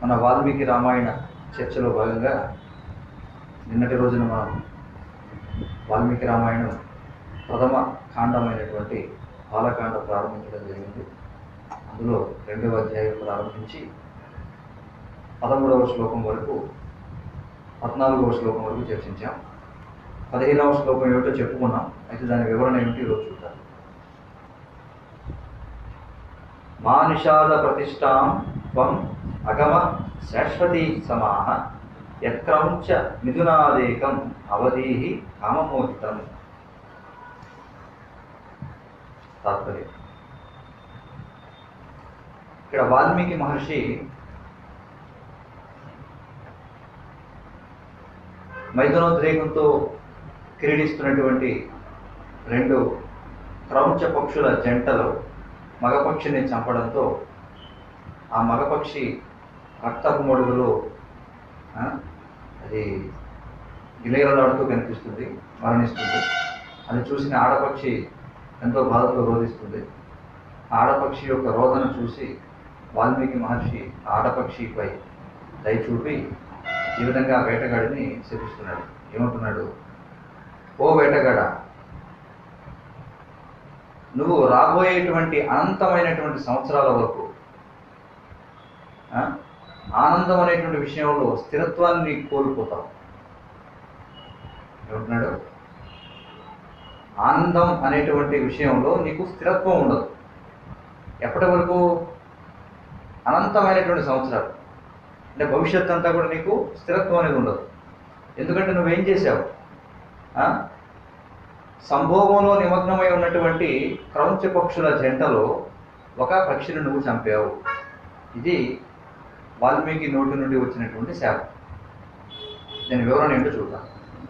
మన వాల్మీకి రామాయణ చర్చలో భాగంగా నిన్నటి రోజున మనం వాల్మీకి రామాయణం ప్రథమ కాండమైనటువంటి బాలకాండ ప్రారంభించడం జరిగింది అందులో రెండవ అధ్యాయం ప్రారంభించి పదమూడవ శ్లోకం వరకు పద్నాలుగవ శ్లోకం వరకు చర్చించాం పదిహేనవ శ్లోకం ఏమిటో చెప్పుకున్నాం అయితే దాని వివరణ ఏమిటి ఈరోజు చూద్దాం మా నిషాద ప్రతిష్టాం త్వం అగమ శాశ్వతీ సమాహ యత్క్రౌంచ మిథునాదేకం అవధీహి కామమోహితం తాత్పర్యం ఇక్కడ వాల్మీకి మహర్షి మైథునోద్రేకంతో క్రీడిస్తున్నటువంటి రెండు క్రౌంచ పక్షుల జంటలో మగపక్షిని చంపడంతో ఆ మగపక్షి రక్తపు మడుగులో ఆ, అది గిలేరలాడుతూ కనిపిస్తుంది మరణిస్తుంది అది చూసిన ఆడపక్షి ఎంతో బాధతో రోధిస్తుంది ఆ ఆడపక్షి యొక్క రోదన చూసి వాల్మీకి మహర్షి ఆ ఆడపక్షిపై దయ చూపి ఈ విధంగా ఆ వేటగాడిని శపిస్తున్నాడు ఏమంటున్నాడు ఓ వేటగాడ నువ్వు రాబోయేటువంటి అనంతమైనటువంటి సంవత్సరాల వరకు ఆ, ఆనందం అనేటువంటి విషయంలో స్థిరత్వాన్ని కోల్పోతావు ఏమంటున్నాడు ఆనందం అనేటువంటి విషయంలో నీకు స్థిరత్వం ఉండదు ఎప్పటి వరకు అనంతమైనటువంటి సంవత్సరాలు అంటే భవిష్యత్ అంతా కూడా నీకు స్థిరత్వం అనేది ఉండదు ఎందుకంటే నువ్వేం చేసావు ఆ? సంభోగంలో నిమగ్నమై ఉన్నటువంటి క్రౌంచ పక్షుల జంటలో ఒక పక్షిని నువ్వు చంపావు ఇది వాల్మీకి నోటి నుండి వచ్చినటువంటి శాపం దీని వివరణ ఏంటో చూద్దాం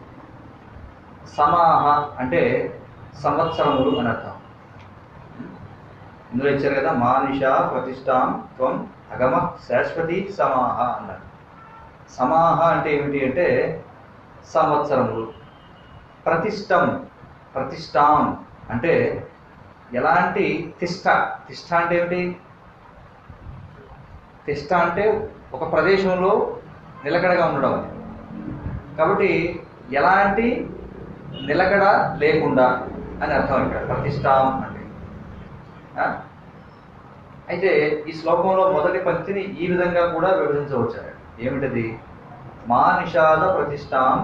సమాహ అంటే సంవత్సరములు అని అర్థం ఇందులో ఇచ్చారు కదా మానిష ప్రతిష్టాం త్వం అగమ శాశ్వతి సమాహ అన్నారు సమాహ అంటే ఏమిటి అంటే సంవత్సరములు ప్రతిష్టం ప్రతిష్టాం అంటే ఎలాంటి తిష్ట తిష్ట అంటే ఏమిటి తిష్ట అంటే ఒక ప్రదేశంలో నిలకడగా ఉండడం అని కాబట్టి ఎలాంటి నిలకడ లేకుండా అని అర్థం ఇక్కడ ప్రతిష్టాం అంటే ఆ? అయితే ఈ శ్లోకంలో మొదటి పంక్తిని ఈ విధంగా కూడా విభజించవచ్చు ఏమిటది మా నిషాద ప్రతిష్టాం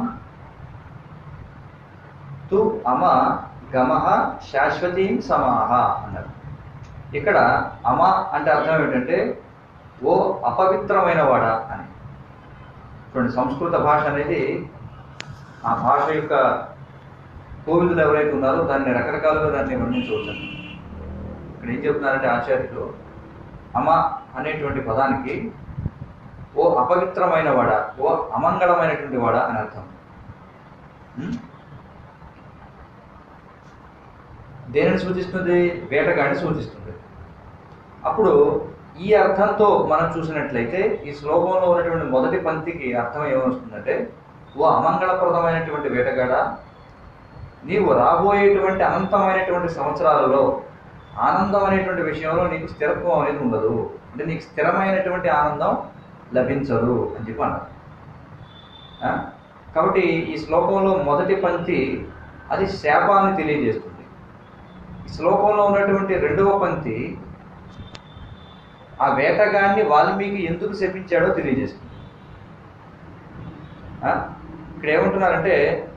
తు అమ గమః శాశ్వతీం సమాహ అన్నారు ఇక్కడ అమ అంటే అర్థం ఏమిటంటే ఓ అపవిత్రమైన వాడా అని చూడండి సంస్కృత భాష అనేది ఆ భాష యొక్క కోవిదులు ఎవరైతే ఉన్నారో దాన్ని రకరకాలుగా దాన్ని వర్ణించవచ్చు ఇక్కడ ఏం చెప్తున్నారంటే ఆచార్యులు అమ అనేటువంటి పదానికి ఓ అపవిత్రమైన వాడా ఓ అమంగళమైనటువంటి వాడా అని అర్థం ఉం? దేనిని సూచిస్తుంది వేటగాడిని సూచిస్తుంది అప్పుడు ఈ అర్థంతో మనం చూసినట్లయితే ఈ శ్లోకంలో ఉన్నటువంటి మొదటి పంక్తికి అర్థం ఏమొస్తుందంటే ఓ అమంగళప్రదమైనటువంటి వేటగాడ నీవు రాబోయేటువంటి అనంతమైనటువంటి సంవత్సరాలలో ఆనందం అనేటువంటి విషయంలో నీకు స్థిరత్వం అనేది ఉండదు అంటే నీకు స్థిరమైనటువంటి ఆనందం లభించదు అని చెప్పి అన్నారు ఆ? కాబట్టి ఈ శ్లోకంలో మొదటి పంక్తి అది శాపాన్ని తెలియజేస్తుంది ఈ శ్లోకంలో ఉన్నటువంటి రెండవ పంక్తి ఆ వేటగాడిని వాల్మీకి ఎందుకు శపించాడో తెలియజేస్తుంది ఆ? ఇక్కడ ఏమంటున్నారంటే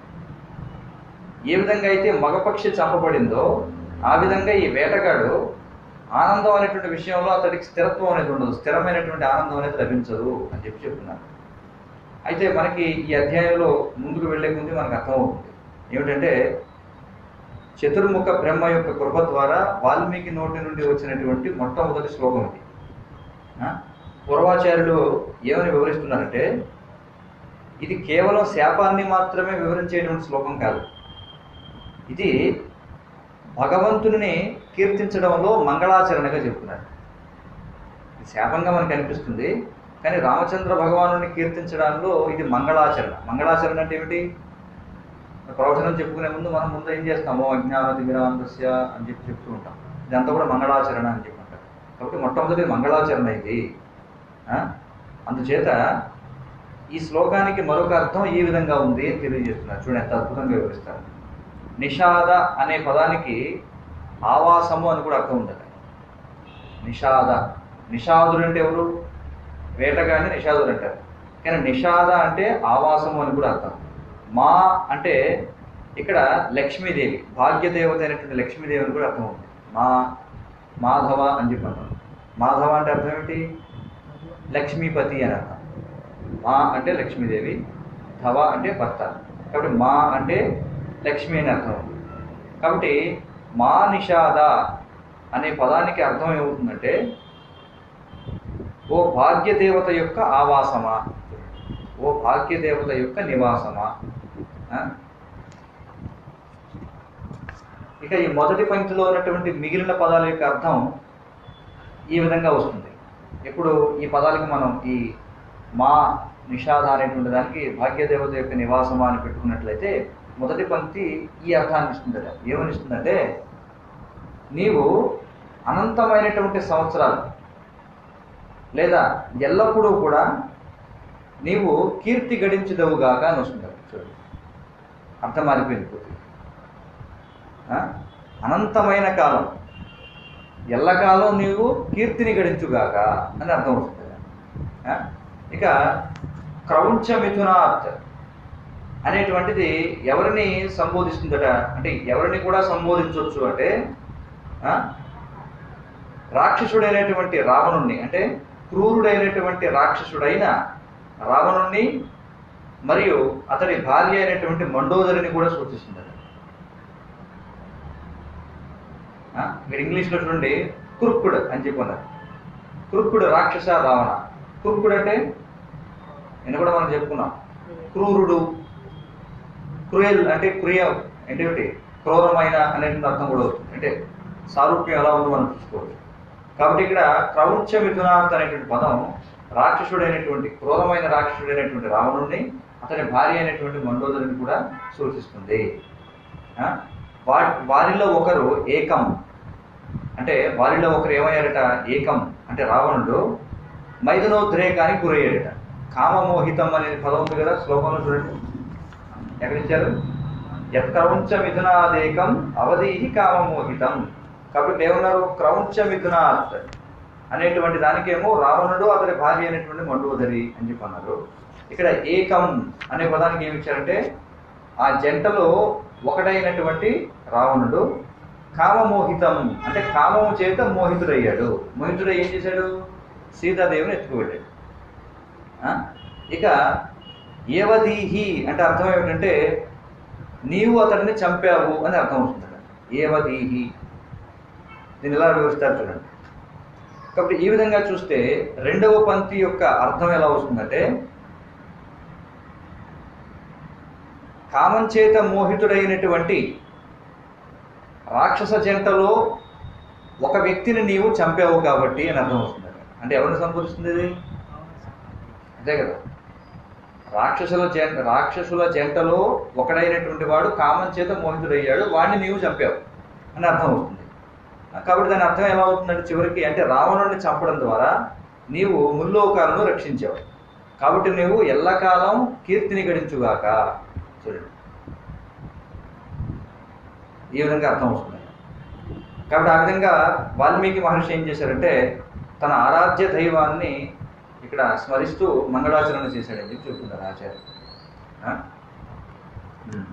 ఏ విధంగా అయితే మగపక్షి చంపబడిందో ఆ విధంగా ఈ వేటగాడు ఆనందం అనేటువంటి విషయంలో అతడికి స్థిరత్వం అనేది ఉండదు స్థిరమైనటువంటి ఆనందం అనేది లభించదు అని చెప్పి చెప్తున్నారు అయితే మనకి ఈ అధ్యాయంలో ముందుకు వెళ్లే ముందు మనకు అర్థమవుతుంది ఏమిటంటే చతుర్ముఖ బ్రహ్మ యొక్క కృప ద్వారా వాల్మీకి నోటి నుండి వచ్చినటువంటి మొట్టమొదటి శ్లోకం ఇది ఆ? పూర్వాచార్యులు ఏమని వివరిస్తున్నారంటే ఇది కేవలం శాపాన్ని మాత్రమే వివరించేటువంటి శ్లోకం కాదు ఇది భగవంతుని కీర్తించడంలో మంగళాచరణగా చెప్తున్నారు ఇది శాపంగా మనకు అనిపిస్తుంది కానీ రామచంద్ర భగవాను కీర్తించడంలో ఇది మంగళాచరణ మంగళాచరణ అంటే ఏమిటి ప్రవచనం చెప్పుకునే ముందు మనం ముందు ఏం చేస్తాము అజ్ఞాన తిమిరాంతస్య అని చెప్పి చెప్తూ ఉంటాం ఇదంతా కూడా మంగళాచరణ అని చెప్పి అంటారు కాబట్టి మొట్టమొదటి మంగళాచరణ ఇది ఆ? అందుచేత ఈ శ్లోకానికి మరొక అర్థం ఈ విధంగా ఉంది అని తెలియజేస్తున్నారు చూడండి ఎంత అద్భుతంగా వివరిస్తారు నిషాద అనే పదానికి ఆవాసము అని కూడా అర్థం ఉందట నిషాద నిషాదుడు అంటే ఎవరు వేటగాడిని నిషాదుడు అంటారు కానీ నిషాద అంటే ఆవాసము అని కూడా అర్థం మా అంటే ఇక్కడ లక్ష్మీదేవి భాగ్యదేవత అయినటువంటి లక్ష్మీదేవి అని కూడా అర్థం ఉంది మా మాధవ అని చెప్పి అంటాం మాధవ అంటే అర్థం ఏమిటి లక్ష్మీపతి అని అర్థం మా అంటే లక్ష్మీదేవి ధవ అంటే భర్త కాబట్టి మా అంటే లక్ష్మి అని అర్థం ఉంది కాబట్టి మా నిషాద అనే పదానికి అర్థం ఏమవుతుందంటే ఓ భాగ్యదేవత యొక్క ఆవాసమా ఓ భాగ్యదేవత యొక్క నివాసమా ఆ? ఇక ఈ మొదటి పంక్తిలో ఉన్నటువంటి మిగిలిన పదాల యొక్క అర్థం ఈ విధంగా వస్తుంది ఇప్పుడు ఈ పదాలకి మనం ఈ మా నిషాద అనేటువంటి దానికి భాగ్యదేవత యొక్క నివాసమా అని పెట్టుకున్నట్లయితే మొదటి పంక్తి ఈ అర్థాన్ని ఇస్తుందట ఏమని ఇస్తుందంటే నీవు అనంతమైనటువంటి సంవత్సరాలు లేదా ఎల్లప్పుడూ కూడా నీవు కీర్తి గడించదవుగాక అని వస్తుంది చూడండి అర్థం మారిపోయింది పూర్తిగా ఆ? అనంతమైన కాలం ఎల్లకాలం నీవు కీర్తిని గడించుగాక అని అర్థం వస్తుంది ఆ? ఇక క్రౌంచ మిథునాత్ అనేటువంటిది ఎవరిని సంబోధిస్తుందట అంటే ఎవరిని కూడా సంబోధించవచ్చు అంటే ఆ? రాక్షసుడైనటువంటి రావణుణ్ణి అంటే క్రూరుడైనటువంటి రాక్షసుడైన రావణుణ్ణి మరియు అతడి భార్య అయినటువంటి మండోదరిని కూడా సూచిస్తుందట ఆ? మీరు ఇంగ్లీష్లో చూడండి కురుక్కుడు అని చెప్పుకున్నారు కురుక్కుడు రాక్షస రావణ కురుక్కుడు అంటే నిన్న కూడా మనం చెప్పుకున్నాం క్రూరుడు క్రూయల్ అంటే క్రియ అంటే ఏమిటి క్రూరమైన అనేటువంటి అర్థం కూడా వస్తుంది అంటే సారూప్యం ఎలా ఉందో మనం చూసుకోవచ్చు కాబట్టి ఇక్కడ క్రౌంచ మిథునాథ్ అనేటువంటి పదం రాక్షసుడైనటువంటి క్రూరమైన రాక్షసుడైనటువంటి రావణుణ్ణి అతని భార్య అయినటువంటి మండోదరిని కూడా సూచిస్తుంది ఆ? వా వారిలో ఒకరు ఏకం అంటే వారిలో ఒకరు ఏమయ్యారట ఏకం అంటే రావణుడు మైదనోద్రేకానికి గురయ్యాడట కామమోహితం అనే పదం ఉంది కదా శ్లోకంలో చూడండి ఎక్కడిచ్చారు యత్క్రౌంచ మిథునాదేకం అవధీహి కామమోహితం కాబట్టి ఏమన్నారు క్రౌంచ మిథునాత్ అనేటువంటి దానికేమో రావణుడు అతని భార్య అయినటువంటి మండోదరి అని చెప్పి అన్నారు ఇక్కడ ఏకం అనే పదానికి ఏమి ఇచ్చారంటే ఆ జంటలో ఒకటైనటువంటి రావణుడు కామమోహితం అంటే కామము చేత మోహితుడయ్యాడు మోహితుడు ఏం చేశాడు సీతాదేవిని ఎత్తుకువెళ్ళాడు ఆ? ఇక ఏవదీహి అంటే అర్థం ఏమిటంటే నీవు అతడిని చంపావు అని అర్థం అవుతుంది ఏవదీహి దీన్ని ఎలా వివరిస్తారు చూడండి కాబట్టి ఈ విధంగా చూస్తే రెండవ పంక్తి యొక్క అర్థం ఎలా వస్తుందంటే కామం చేత మోహితుడైనటువంటి రాక్షస జంటలో ఒక వ్యక్తిని నీవు చంపావు కాబట్టి అని అర్థం వస్తుంది అంటే ఎవరిని సంబోధిస్తుంది ఇది అంతే కదా రాక్షసుల జంట రాక్షసుల జంటలో ఒకడైనటువంటి వాడు కామం చేత మోహితుడయ్యాడు వాడిని నీవు చంపావు అని అర్థం అవుతుంది కాబట్టి దాని అర్థం ఎలా అవుతుందంటే చివరికి అంటే రావణుడిని చంపడం ద్వారా నీవు ముల్లోకాలను రక్షించావు కాబట్టి నువ్వు ఎల్లకాలం కీర్తిని గడించుగాక చూడండి ఈ విధంగా అర్థం అవుతుంది కాబట్టి ఆ విధంగా వాల్మీకి మహర్షి ఏం చేశారంటే తన ఆరాధ్య దైవాన్ని ఇక్కడ స్మరిస్తూ మంగళాచరణ చేశాడని చెప్పి చెప్తున్నారు ఆచార్య ఆ? ఉమ్.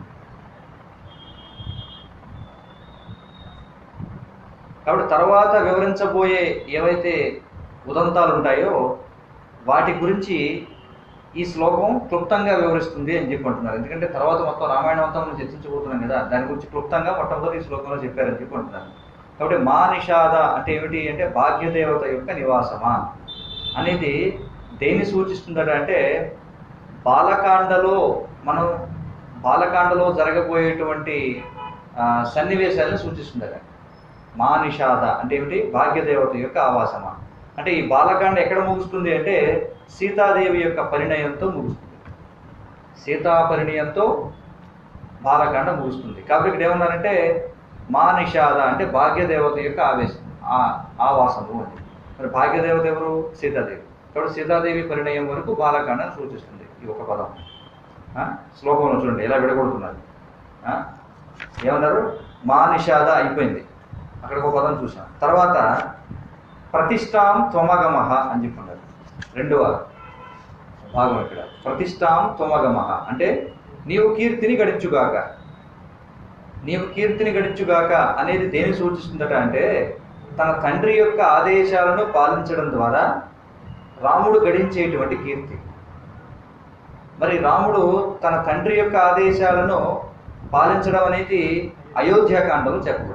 కాబట్టి తర్వాత వివరించబోయే ఏవైతే ఉదంతాలు ఉంటాయో వాటి గురించి ఈ శ్లోకం క్లుప్తంగా వివరిస్తుంది అని చెప్పి అంటున్నారు ఎందుకంటే తర్వాత మొత్తం రామాయణం అంతా మనం చర్చించబోతున్నాం కదా దాని గురించి క్లుప్తంగా మొట్టమొదటి ఈ శ్లోకంలో చెప్పారని చెప్పి అంటున్నారు కాబట్టి మా నిషాద అంటే ఏమిటి అంటే భాగ్యదేవత యొక్క నివాసమా అనేది దేన్ని సూచిస్తుందట అంటే బాలకాండలో మనం బాలకాండలో జరగబోయేటువంటి ఆ, సన్నివేశాలను సూచిస్తుందట మా నిషాద అంటే ఏమిటి భాగ్యదేవత యొక్క ఆవాసమా అంటే ఈ బాలకాండ ఎక్కడ ముగుస్తుంది అంటే సీతాదేవి యొక్క పరిణయంతో ముగుస్తుంది సీతా పరిణయంతో బాలకాండ ముగుస్తుంది కాబట్టి ఇక్కడ ఏమన్నారంటే మా నిషాద అంటే భాగ్యదేవత యొక్క ఆవేశం ఆ ఆవాసము అని మరి భాగ్యదేవత ఎవరు సీతాదేవి కాబట్టి సీతాదేవి పరిణయం వరకు బాలకాండను సూచిస్తుంది ఈ ఒక పదం ఆ? శ్లోకంలో చూడండి ఎలా విడగొడుతున్నారు ఆ? ఏమన్నారు మా నిషాద అయిపోయింది అక్కడ ఒక పదం చూసాం తర్వాత ప్రతిష్టాం త్వమగమహ అని చెప్పుకున్నారు రెండవ భాగం ఇక్కడ ప్రతిష్టాం త్వమగమహ అంటే నీవు కీర్తిని గడించుగాక నీవు కీర్తిని గడించుగాక అనేది దేని సూచిస్తుందట అంటే తన తండ్రి యొక్క ఆదేశాలను పాలించడం ద్వారా రాముడు గడించేటువంటి కీర్తి మరి రాముడు తన తండ్రి యొక్క ఆదేశాలను పాలించడం అనేది అయోధ్యాకాండలో చెప్పబడింది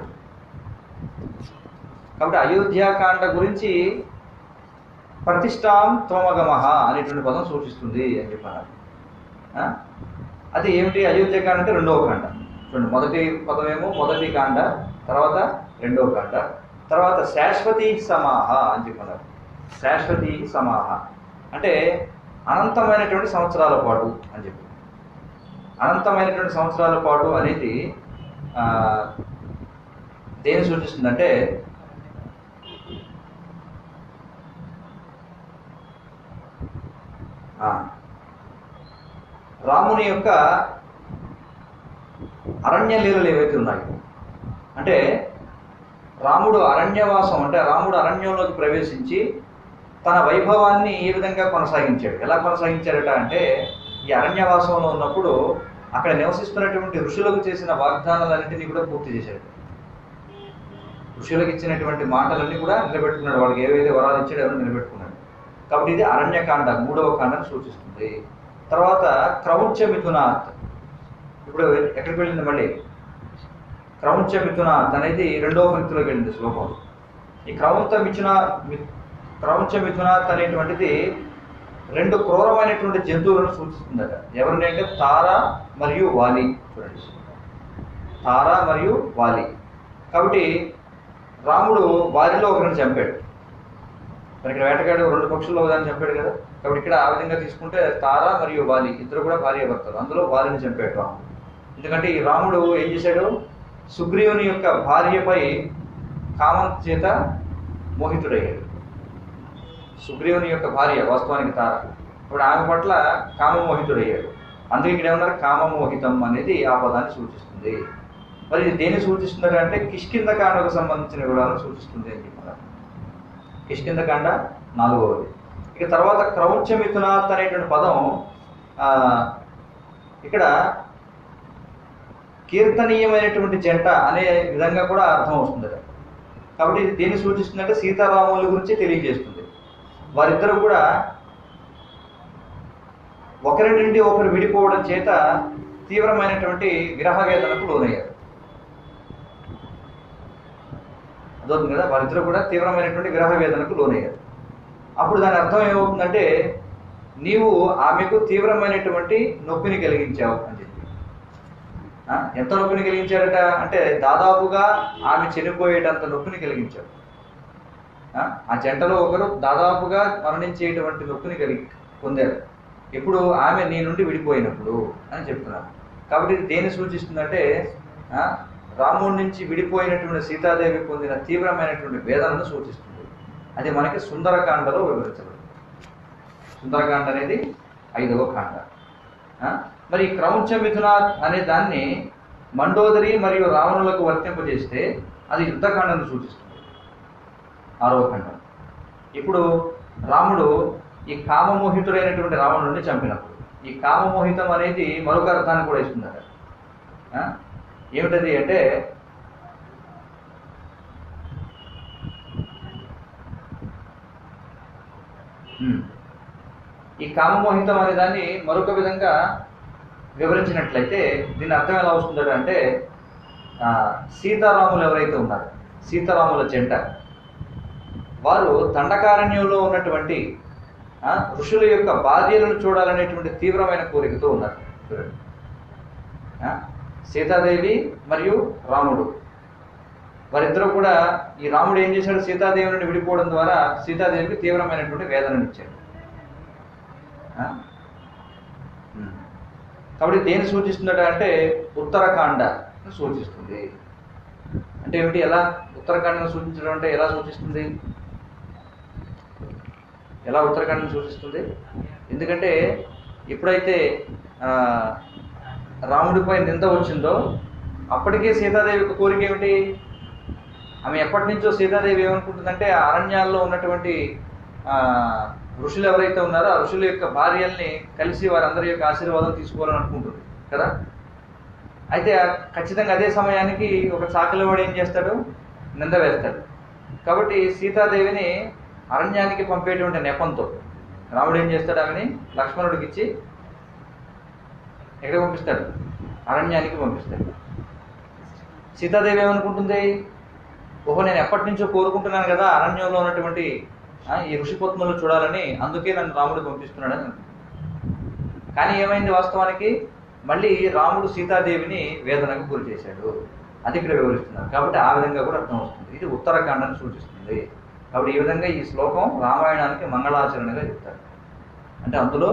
కాబట్టి అయోధ్యాకాండ గురించి ప్రతిష్టాం త్వమగమహ అనేటువంటి పదం సూచిస్తుంది అని చెప్పారు ఆ? అది ఏమిటి అయోధ్యకాండ అంటే రెండవ కాండ చూడండి మొదటి పదమేమో మొదటి కాండ తర్వాత రెండవ కాండ తర్వాత శాశ్వతి సమాహ అని చెప్పారు శాశ్వతి సమాహ అంటే అనంతమైనటువంటి సంవత్సరాల పాటు అని చెప్పి అనంతమైనటువంటి సంవత్సరాల పాటు అనేది ఆ, దేని సూచిస్తుందంటే ఆ, రాముని యొక్క అరణ్య లీలలు ఏవైతే ఉన్నాయో అంటే రాముడు అరణ్యవాసం అంటే రాముడు అరణ్యంలోకి ప్రవేశించి తన వైభవాన్ని ఏ విధంగా కొనసాగించాడు ఎలా కొనసాగించాడట అంటే ఈ అరణ్యవాసంలో ఉన్నప్పుడు అక్కడ నివసిస్తున్నటువంటి ఋషులకు చేసిన వాగ్దానాలన్నింటినీ కూడా పూర్తి చేశాడు ఋషులకు ఇచ్చినటువంటి మాటలన్నీ కూడా నిలబెట్టుకున్నాడు వాళ్ళకి ఏవైతే వరాలు ఇచ్చాడో అవన్నీ నిలబెట్టుకున్నాడు కాబట్టి ఇది అరణ్యకాండ మూడవ కాండను సూచిస్తుంది తర్వాత క్రౌంచ మిథునాత్ ఇప్పుడు ఎక్కడికి వెళ్ళింది మళ్ళీ క్రౌంచ మిథునాత్ అనేది రెండవ పంక్తిలోకి వెళ్ళింది శ్లోకం ఈ క్రౌంత మిథున మి- క్రౌంచ మిథునాత్ అనేటువంటిది రెండు క్రూరమైనటువంటి జంతువులను సూచిస్తుందట ఎవరిని అంటే తార మరియు వాలి చూడండి తార మరియు వాలి కాబట్టి రాముడు వారిలో ఒకరిని చంపాడు మరి ఇక్కడ వేటగాడు రెండు పక్షుల్లో ఒకదాన్ని చంపాడు కదా కాబట్టి ఇక్కడ ఆ విధంగా తీసుకుంటే తార మరియు వాలి ఇద్దరు కూడా భార్య భర్తలు అందులో వాలిని చంపాడు రాముడు ఎందుకంటే ఈ రాముడు ఏం చేశాడు సుగ్రీవుని యొక్క భార్యపై కామం చేత మోహితుడయ్యాడు సుగ్రీవుని యొక్క భార్య వాస్తవానికి తార ఇప్పుడు ఆమె పట్ల కామమోహితుడయ్యాడు అందుకే ఇక్కడ ఏమన్నారు కామమోహితం అనేది ఆ పదాన్ని సూచిస్తుంది మరి ఇది దేన్ని సూచిస్తుంది అంటే కిష్కింద కాండకు సంబంధించిన వివరాలను సూచిస్తుంది అని చెప్పారు కిష్కిందకాండ నాలుగవది ఇక తర్వాత క్రౌంచమిథునాత్ అనేటువంటి పదం ఆ, ఇక్కడ కీర్తనీయమైనటువంటి జంట అనే విధంగా కూడా అర్థం వస్తుంది కాబట్టి ఇది దేన్ని సూచిస్తుందంటే సీతారాముల గురించి తెలియజేస్తుంది వారిద్దరు కూడా ఒకరి నుండి ఒకరు విడిపోవడం చేత తీవ్రమైనటువంటి విరహ వేదనకు లోనయ్యారు అదవుతుంది కదా వారిద్దరు కూడా తీవ్రమైనటువంటి విరహ వేదనకు లోనయ్యారు అప్పుడు దాని అర్థం ఏమవుతుందంటే నీవు ఆమెకు తీవ్రమైనటువంటి నొప్పిని కలిగించావు అని చెప్పి ఆ, ఎంత నొప్పిని కలిగించాడట అంటే దాదాపుగా ఆమె చనిపోయేటంత నొప్పిని కలిగించాడు ఆ, ఆ జంటలో ఒకరు దాదాపుగా మరణించేటువంటి నొప్పిని కలిగి పొందారు ఇప్పుడు ఆమె నీ నుండి విడిపోయినప్పుడు అని చెప్తున్నారు కాబట్టి ఇది దేన్ని సూచిస్తుందంటే ఆ, రాముడి నుంచి విడిపోయినటువంటి సీతాదేవి పొందిన తీవ్రమైనటువంటి వేదనను సూచిస్తుంది అది మనకి సుందరకాండలో వివరించబడింది సుందరకాండ అనేది ఐదవ కాండ ఆ, మరి ఈ క్రౌంచ మిథున అనే దాన్ని మండోదరి మరియు రావణులకు వర్తింపజేస్తే అది యుద్ధకాండను సూచిస్తుంది ఆరవ ఖండం ఇప్పుడు రాముడు ఈ కామమోహితుడైనటువంటి రావణుడిని చంపినప్పుడు ఈ కామమోహితం అనేది మరొక అర్థాన్ని కూడా ఇస్తుందట ఆ? ఏమిటది అంటే ఉమ్. ఈ కామమోహితం అనే దాన్ని మరొక విధంగా వివరించినట్లయితే దీని అర్థం ఎలా వస్తుందట అంటే ఆ, సీతారాములు ఎవరైతే ఉన్నారో సీతారాముల జంట వారు దండకారణ్యంలో ఉన్నటువంటి ఆ, ఋషుల యొక్క బాధ్యలను చూడాలనేటువంటి తీవ్రమైన కోరికతో ఉన్నారు చూడండి ఆ, సీతాదేవి మరియు రాముడు వారిద్దరూ కూడా ఈ రాముడు ఏం చేశాడు సీతాదేవి నుండి విడిపోవడం ద్వారా సీతాదేవికి తీవ్రమైనటువంటి వేదనను ఇచ్చాడు ఆ? ఉమ్. కాబట్టి దేని సూచిస్తుందట అంటే ఉత్తరాఖండ సూచిస్తుంది అంటే ఏమిటి ఎలా ఉత్తరాఖండను సూచించడం అంటే ఎలా సూచిస్తుంది ఎలా ఉత్తరాఖండ్ని సూచిస్తుంది ఎందుకంటే ఎప్పుడైతే ఆ, రాముడిపై నింద వచ్చిందో అప్పటికే సీతాదేవి యొక్క కోరిక ఏమిటి ఆమె ఎప్పటి నుంచో సీతాదేవి ఏమనుకుంటుందంటే ఆ అరణ్యాల్లో ఉన్నటువంటి ఆ, ఋషులు ఎవరైతే ఉన్నారో ఆ ఋషుల యొక్క భార్యల్ని కలిసి వారందరి యొక్క ఆశీర్వాదం తీసుకోవాలని అనుకుంటుంది కదా అయితే ఖచ్చితంగా అదే సమయానికి ఒక చాకలివాడు ఏం చేస్తాడు నింద వేస్తాడు కాబట్టి సీతాదేవిని అరణ్యానికి పంపేటువంటి నెపంతో రాముడు ఏం చేస్తాడు ఆమెని లక్ష్మణుడికి ఇచ్చి ఎక్కడ పంపిస్తాడు అరణ్యానికి పంపిస్తాడు సీతాదేవి ఏమనుకుంటుంది ఓహో నేను ఎప్పటి నుంచో కోరుకుంటున్నాను కదా అరణ్యంలో ఉన్నటువంటి ఆ, ఈ ఋషిపత్నులు చూడాలని అందుకే నన్ను రాముడు పంపిస్తున్నాడని అనుకుంది. కానీ ఏమైంది వాస్తవానికి మళ్ళీ రాముడు సీతాదేవిని వేదనకు గురి చేశాడు అది ఇక్కడ వివరిస్తున్నారు కాబట్టి ఆ విధంగా కూడా అర్థం వస్తుంది ఇది ఉత్తరాఖండాన్ని సూచిస్తుంది కాబట్టి ఈ విధంగా ఈ శ్లోకం రామాయణానికి మంగళాచరణగా చెప్తారు అంటే అందులో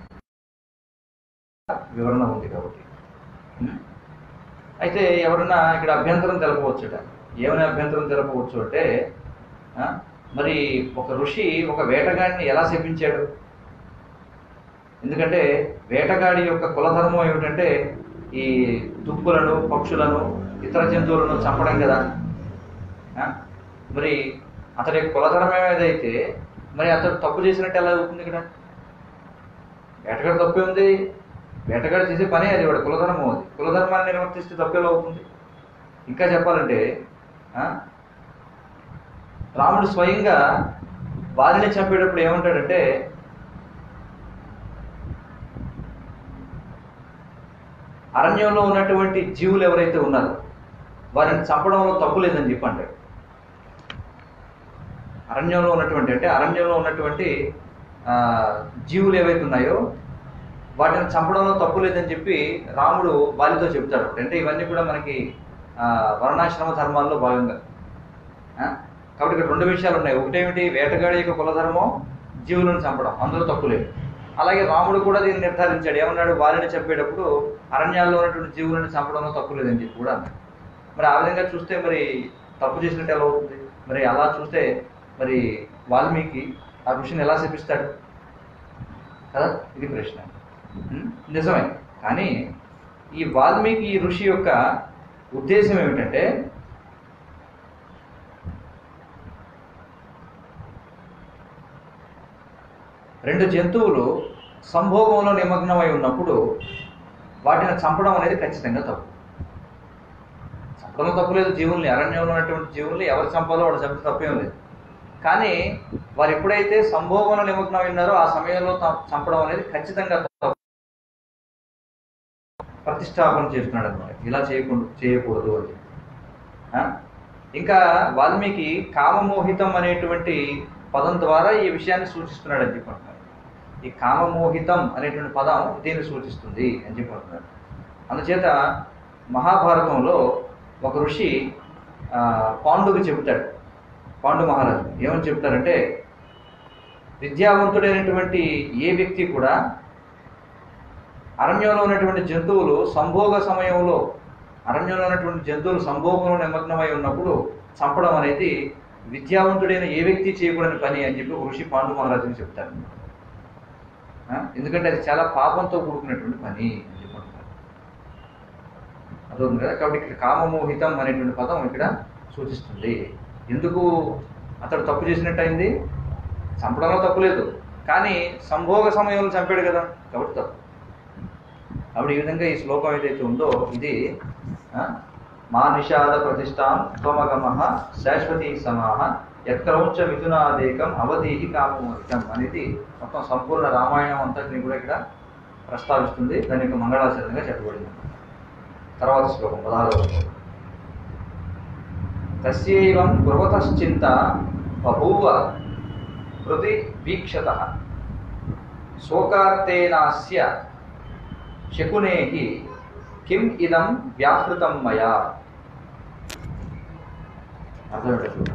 వివరణ ఉంది కాబట్టి ఉం? అయితే ఎవరన్నా ఇక్కడ అభ్యంతరం తెలపవచ్చుట ఏమని అభ్యంతరం తెలపవచ్చు అంటే ఆ, మరి ఒక ఋషి ఒక వేటగాడిని ఎలా శపించాడు ఎందుకంటే వేటగాడి యొక్క కులధర్మం ఏమిటంటే ఈ దుప్పులను పక్షులను ఇతర జంతువులను చంపడం కదా ఆ? మరి అతడి యొక్క కులధర్మం ఏదైతే మరి అతడు తప్పు చేసినట్టు ఎలా అవుతుంది ఇక్కడ వేటగాడు తప్పే ఉంది వేటగాడు చేసే పనే అది వాడు కులధర్మం అది కులధర్మాన్ని నిర్వర్తిస్తే తప్పు ఎలా అవుతుంది ఇంకా చెప్పాలంటే ఆ? రాముడు స్వయంగా బాలిని చంపేటప్పుడు ఏమంటాడంటే అరణ్యంలో ఉన్నటువంటి జీవులు ఎవరైతే ఉన్నారో వారిని చంపడంలో తప్పు లేదని చెప్పి అంటాడు అరణ్యంలో ఉన్నటువంటి అంటే అరణ్యంలో ఉన్నటువంటి ఆ, జీవులు ఏవైతే ఉన్నాయో వాటిని చంపడంలో తప్పు లేదని చెప్పి రాముడు బాలితో చెప్తాడు అంటే ఇవన్నీ కూడా మనకి ఆ, వర్ణాశ్రమ ధర్మాల్లో భాగంగా ఆ? కాబట్టి ఇక్కడ రెండు విషయాలు ఉన్నాయి ఒకటేమిటి వేటగాడి యొక్క కులధర్మం జీవులను చంపడం అందులో తప్పు లేదు అలాగే రాముడు కూడా దీన్ని నిర్ధారించాడు ఏమన్నాడు వారిని చంపేటప్పుడు అరణ్యాల్లో ఉన్నటువంటి జీవులను చంపడంలో తప్పు లేదని చెప్పి కూడా అన్నాడు మరి ఆ విధంగా చూస్తే మరి తప్పు చేసినట్టు ఎలా అవుతుంది మరి అలా చూస్తే మరి వాల్మీకి ఆ ఋషిని ఎలా శపిస్తాడు కదా ఇది ప్రశ్న ఉం? నిజమే కానీ ఈ వాల్మీకి ఈ ఋషి యొక్క ఉద్దేశం ఏమిటంటే రెండు జంతువులు సంభోగంలో నిమగ్నమై ఉన్నప్పుడు వాటిని చంపడం అనేది ఖచ్చితంగా తప్పు చంపడం తప్పు లేదు జీవుల్ని అరణ్యంలో ఉన్నటువంటి జీవుల్ని ఎవరు చంపాలో వాడు చంపితే తప్పేం లేదు కానీ వారు ఎప్పుడైతే సంభోగంలో నిమగ్నమై ఉన్నారో ఆ సమయంలో త- చంపడం అనేది ఖచ్చితంగా తప్పు ప్రతిష్టాపన చేస్తున్నాడు అనమాట ఇలా చేయకుండా చేయకూడదు అని చెప్పి. ఆ? ఇంకా వాల్మీకి కామమోహితం అనేటువంటి పదం ద్వారా ఈ విషయాన్ని సూచిస్తున్నాడు అని చెప్పి అంటున్నారు ఈ కామమోహితం అనేటువంటి పదం దీన్ని సూచిస్తుంది అని చెప్పి అంటున్నారు అందుచేత మహాభారతంలో ఒక ఋషి ఆ, పాండుకి చెబుతాడు పాండు మహారాజు ఏమని చెప్తారంటే విద్యావంతుడైనటువంటి ఏ వ్యక్తి కూడా అరణ్యంలో ఉన్నటువంటి జంతువులు సంభోగ సమయంలో అరణ్యంలో ఉన్నటువంటి జంతువులు సంభోగంలో నిమగ్నమై ఉన్నప్పుడు చంపడం అనేది విద్యావంతుడైన ఏ వ్యక్తి చేయకూడని పని అని చెప్పి ఒక ఋషి పాండు మహారాజుని చెప్తారు ఆ? ఎందుకంటే అది చాలా పాపంతో కూడుకున్నటువంటి పని అని చెప్పి అంటున్నారు అర్థం కదా కాబట్టి ఇక్కడ కామమోహితం అనేటువంటి పదం ఇక్కడ సూచిస్తుంది ఎందుకు అతడు తప్పు చేసినట్టు అయింది చంపడంలో తప్పు లేదు కానీ సంభోగ సమయంలో చంపాడు కదా కాబట్టి తప్పు కాబట్టి ఈ విధంగా ఈ శ్లోకం ఏదైతే ఉందో ఇది ఆ, మా నిషాద ప్రతిష్టాం త్వమగమ శాశ్వతీ సమాహ ఎత్క్రౌంచ మిథునాదేకం అవధీహి కామమోహితం అనేది మొత్తం సంపూర్ణ రామాయణం అంతటిని కూడా ఇక్కడ ప్రస్తావిస్తుంది దాని యొక్క మంగళాచరణగా చెప్పబడింది తర్వాత శ్లోకం పదహారవ శ్లోకం తస్యైవం కుర్వతశ్చింత బభూవ హృది వీక్షత శోకార్తేనాస్య శకునేహి కిం ఇదం వ్యాహృతం మయా అర్థమేంటో చూడండి.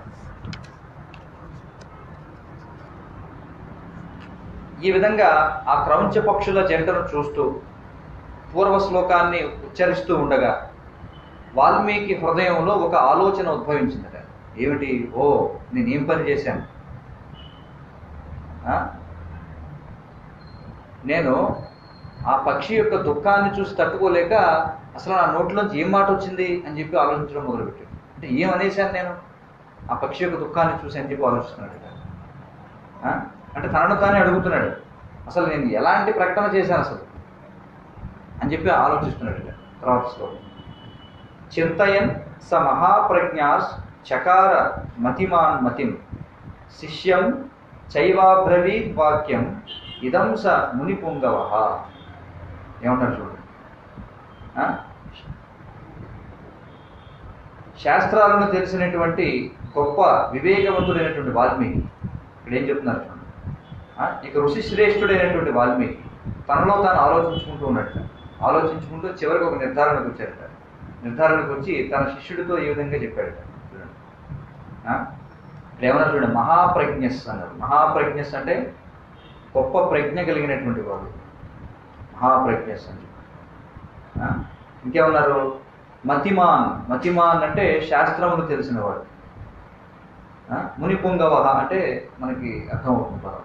ఈ విధంగా ఆ క్రౌంచ పక్షుల జంటను చూస్తూ పూర్వ శ్లోకాన్ని ఉచ్చరిస్తూ ఉండగా వాల్మీకి హృదయంలో ఒక ఆలోచన ఉద్భవించిందట ఏమిటి ఓ నేను ఏం పని చేశాను ఆ? నేను ఆ పక్షి యొక్క దుఃఖాన్ని చూసి తట్టుకోలేక అసలు నా నోట్లోంచి ఏం మాట వచ్చింది అని చెప్పి ఆలోచించడం మొదలుపెట్టాడు అంటే ఏం అనేశాను నేను ఆ పక్షి యొక్క దుఃఖాన్ని చూసి అని చెప్పి ఆలోచిస్తున్నాడు ఇక. ఆ? అంటే తనను తానే అడుగుతున్నాడు అసలు నేను ఎలాంటి ప్రకటన చేశాను అసలు అని చెప్పి ఆలోచిస్తున్నాడు ఇక. తర్వాత శ్లోకం చింతయన్ స మహాప్రజ్ఞాస్ చకార మతిమాన్ మతిం శిష్యం చైవాబ్రవీత్ వాక్యం ఇదం స మునిపుంగవ ఏమన్నారు చూడండి ఆ? శాస్త్రాలను తెలిసినటువంటి గొప్ప వివేకవంతుడైనటువంటి వాల్మీకి ఇక్కడ ఏం చెప్తున్నారు చూడండి ఆ? ఇక ఋషి శ్రేష్ఠుడైనటువంటి వాల్మీకి తనలో తాను ఆలోచించుకుంటూ ఉన్నట్ట ఆలోచించుకుంటూ చివరికి ఒక నిర్ధారణకు వచ్చారట నిర్ధారణకు వచ్చి తన శిష్యుడితో ఈ విధంగా చెప్పాడట చూడండి ఆ? ఇక్కడ ఏమన్నా చూడండి మహాప్రజ్ఞస్ అన్నారు మహాప్రజ్ఞస్ అంటే గొప్ప ప్రజ్ఞ కలిగినటువంటి వాడు మహాప్రజ్ఞస్ అని చెప్పి. ఆ? ఇంకేమన్నారు మతిమాన్ మతిమాన్ అంటే శాస్త్రములు తెలిసినవాడు ఆ? ముని పుంగవ అంటే మనకి అర్థమవుతుంది పదం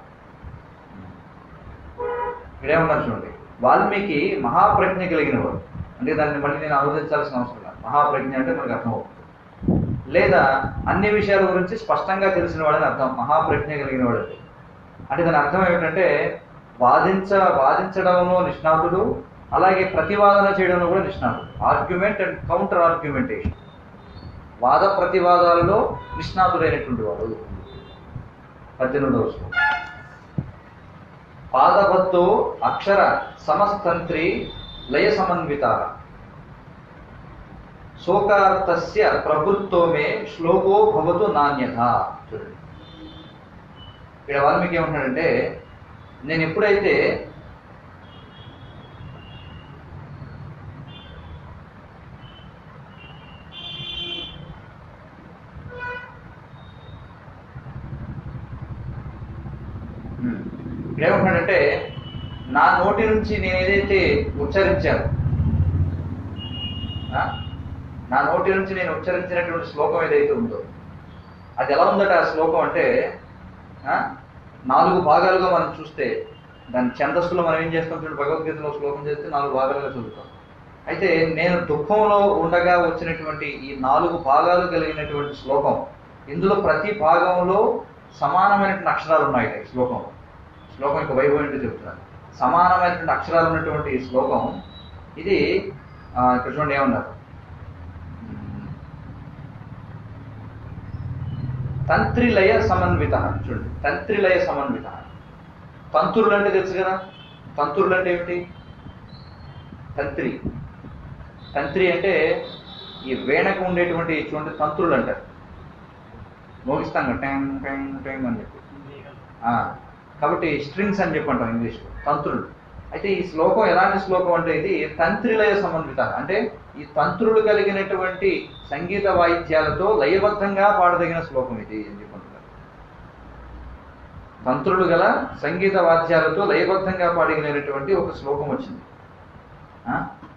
ఇక్కడేమన్నారు చూడండి వాల్మీకి మహాప్రజ్ఞ కలిగినవాడు అంటే దాన్ని మళ్ళీ నేను అనువదించాల్సిన అవసరం లేదు మహాప్రజ్ఞ అంటే మనకు అర్థమవుతుంది లేదా అన్ని విషయాల గురించి స్పష్టంగా తెలిసిన వాడని అర్థం మహాప్రజ్ఞ కలిగిన వాడు అంటే అంటే దాని అర్థం ఏమిటంటే వాదించ వాదించడంలో నిష్ణాతుడు అలాగే ప్రతివాదన చేయడంలో కూడా నిష్ణాతుడు ఆర్గ్యుమెంట్ అండ్ కౌంటర్ ఆర్గ్యుమెంటేషన్ వాద ప్రతివాదాలలో నిష్ణాతుడైనటువంటి వాడు పద్దెనిమిదవ శ్లోకం పాదబద్ధో అక్షర సమస్తంత్రి లయ సమన్విత శోకార్థస్య ప్రవృత్తో మే శ్లోకో భవతు నాణ్యత చూడండి ఇక్కడ వాల్మీకి ఏమంటున్నాడంటే నేను ఎప్పుడైతే ఉమ్. ఇక్కడ ఏమంటున్నాడంటే నా నోటి నుంచి నేను ఏదైతే ఉచ్చరించాను ఆ? నా నోటి నుంచి నేను ఉచ్చరించినటువంటి శ్లోకం ఏదైతే ఉందో అది ఎలా ఉందట ఆ శ్లోకం అంటే ఆ? నాలుగు భాగాలుగా మనం చూస్తే దాని ఛందస్సులో మనం ఏం చేస్తాం చూడండి భగవద్గీతలో శ్లోకం చేస్తే నాలుగు భాగాలుగా చదువుతాం అయితే నేను దుఃఖంలో ఉండగా వచ్చినటువంటి ఈ నాలుగు భాగాలు కలిగినటువంటి శ్లోకం ఇందులో ప్రతి భాగంలో సమానమైనటువంటి అక్షరాలు ఉన్నాయి ఈ శ్లోకంలో శ్లోకం యొక్క వైభవం ఏంటో చెప్తున్నాను సమానమైనటువంటి అక్షరాలు ఉన్నటువంటి ఈ శ్లోకం ఇది ఆ, ఇక్కడ చూడండి ఏమన్నారు తంత్రిలయ సమన్విత చూడండి తంత్రిలయ సమన్విత తంతురులు అంటే తెలుసు కదా తంతురులు అంటే ఏమిటి తంత్రి తంత్రి అంటే ఈ వీణకు ఉండేటువంటి చూడండి తంత్రులు అంటారు మోగిస్తాం కదా టైం టైం టైం అని చెప్పి ఆ, కాబట్టి స్ట్రింగ్స్ అని చెప్పి అంటాం ఇంగ్లీష్లో తంత్రులు అయితే ఈ శ్లోకం ఎలాంటి శ్లోకం అంటే ఇది తంత్రిలయ సమన్విత అంటే ఈ తంత్రులు కలిగినటువంటి సంగీత వాయిద్యాలతో లయబద్ధంగా పాడదగిన శ్లోకం ఇది అని చెప్పి అంటున్నారు తంత్రులు గల సంగీత వాద్యాలతో లయబద్ధంగా పాడగలిగినటువంటి ఒక శ్లోకం వచ్చింది ఆ?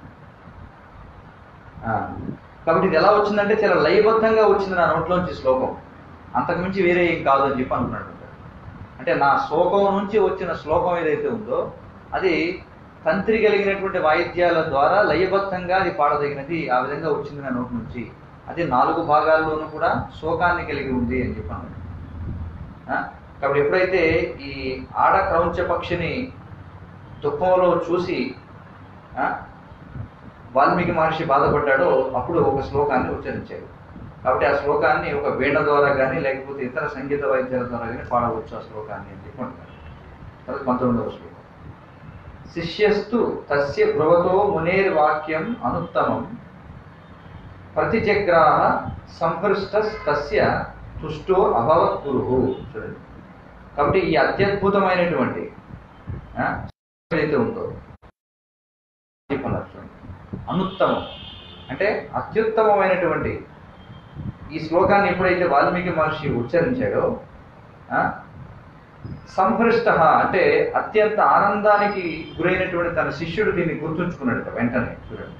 ఆ. కాబట్టి ఇది ఎలా వచ్చిందంటే చాలా లయబద్ధంగా వచ్చింది నా నోట్లోంచి శ్లోకం అంతకుమించి వేరే ఏం కాదు అని చెప్పి అనుకున్నాడు అంటే నా శ్లోకం నుంచి వచ్చిన శ్లోకం ఏదైతే ఉందో అది తంత్రి కలిగినటువంటి వాయిద్యాల ద్వారా లయబద్ధంగా అది పాడదగినది ఆ విధంగా వచ్చింది నా నోటి నుంచి అది నాలుగు భాగాల్లోనూ కూడా శోకాన్ని కలిగి ఉంది అని చెప్పాను ఆ? కాబట్టి ఎప్పుడైతే ఈ ఆడ క్రౌంచ పక్షిని దుఃఖంలో చూసి ఆ, వాల్మీకి మహర్షి బాధపడ్డాడో అప్పుడు ఒక శ్లోకాన్ని ఉచ్చరించాడు కాబట్టి ఆ శ్లోకాన్ని ఒక వీణ ద్వారా కానీ లేకపోతే ఇతర సంగీత వాయిద్యాల ద్వారా కానీ పాడవచ్చు ఆ శ్లోకాన్ని అని చెప్పి అంటున్నారు తర్వాత పంతొమ్మిదవ శ్లోకం శిష్యస్తు తస్య భ్రువతో మునేర్వాక్యం అనుత్తమం ప్రతిజగ్రాహ సంహృష్ట తస్య తుష్టో అభవత్ గురు చూడండి కాబట్టి ఈ అత్యద్భుతమైనటువంటి ఆ, ఏదైతే ఉందో చెప్పన్నారు చూడండి అనుత్తమం అంటే అత్యుత్తమమైనటువంటి ఈ శ్లోకాన్ని ఎప్పుడైతే వాల్మీకి మహర్షి ఉచ్చరించాడో ఆ, సంహృష్ట అంటే అత్యంత ఆనందానికి గురైనటువంటి తన శిష్యుడు దీన్ని గుర్తుంచుకున్నాడు వెంటనే చూడండి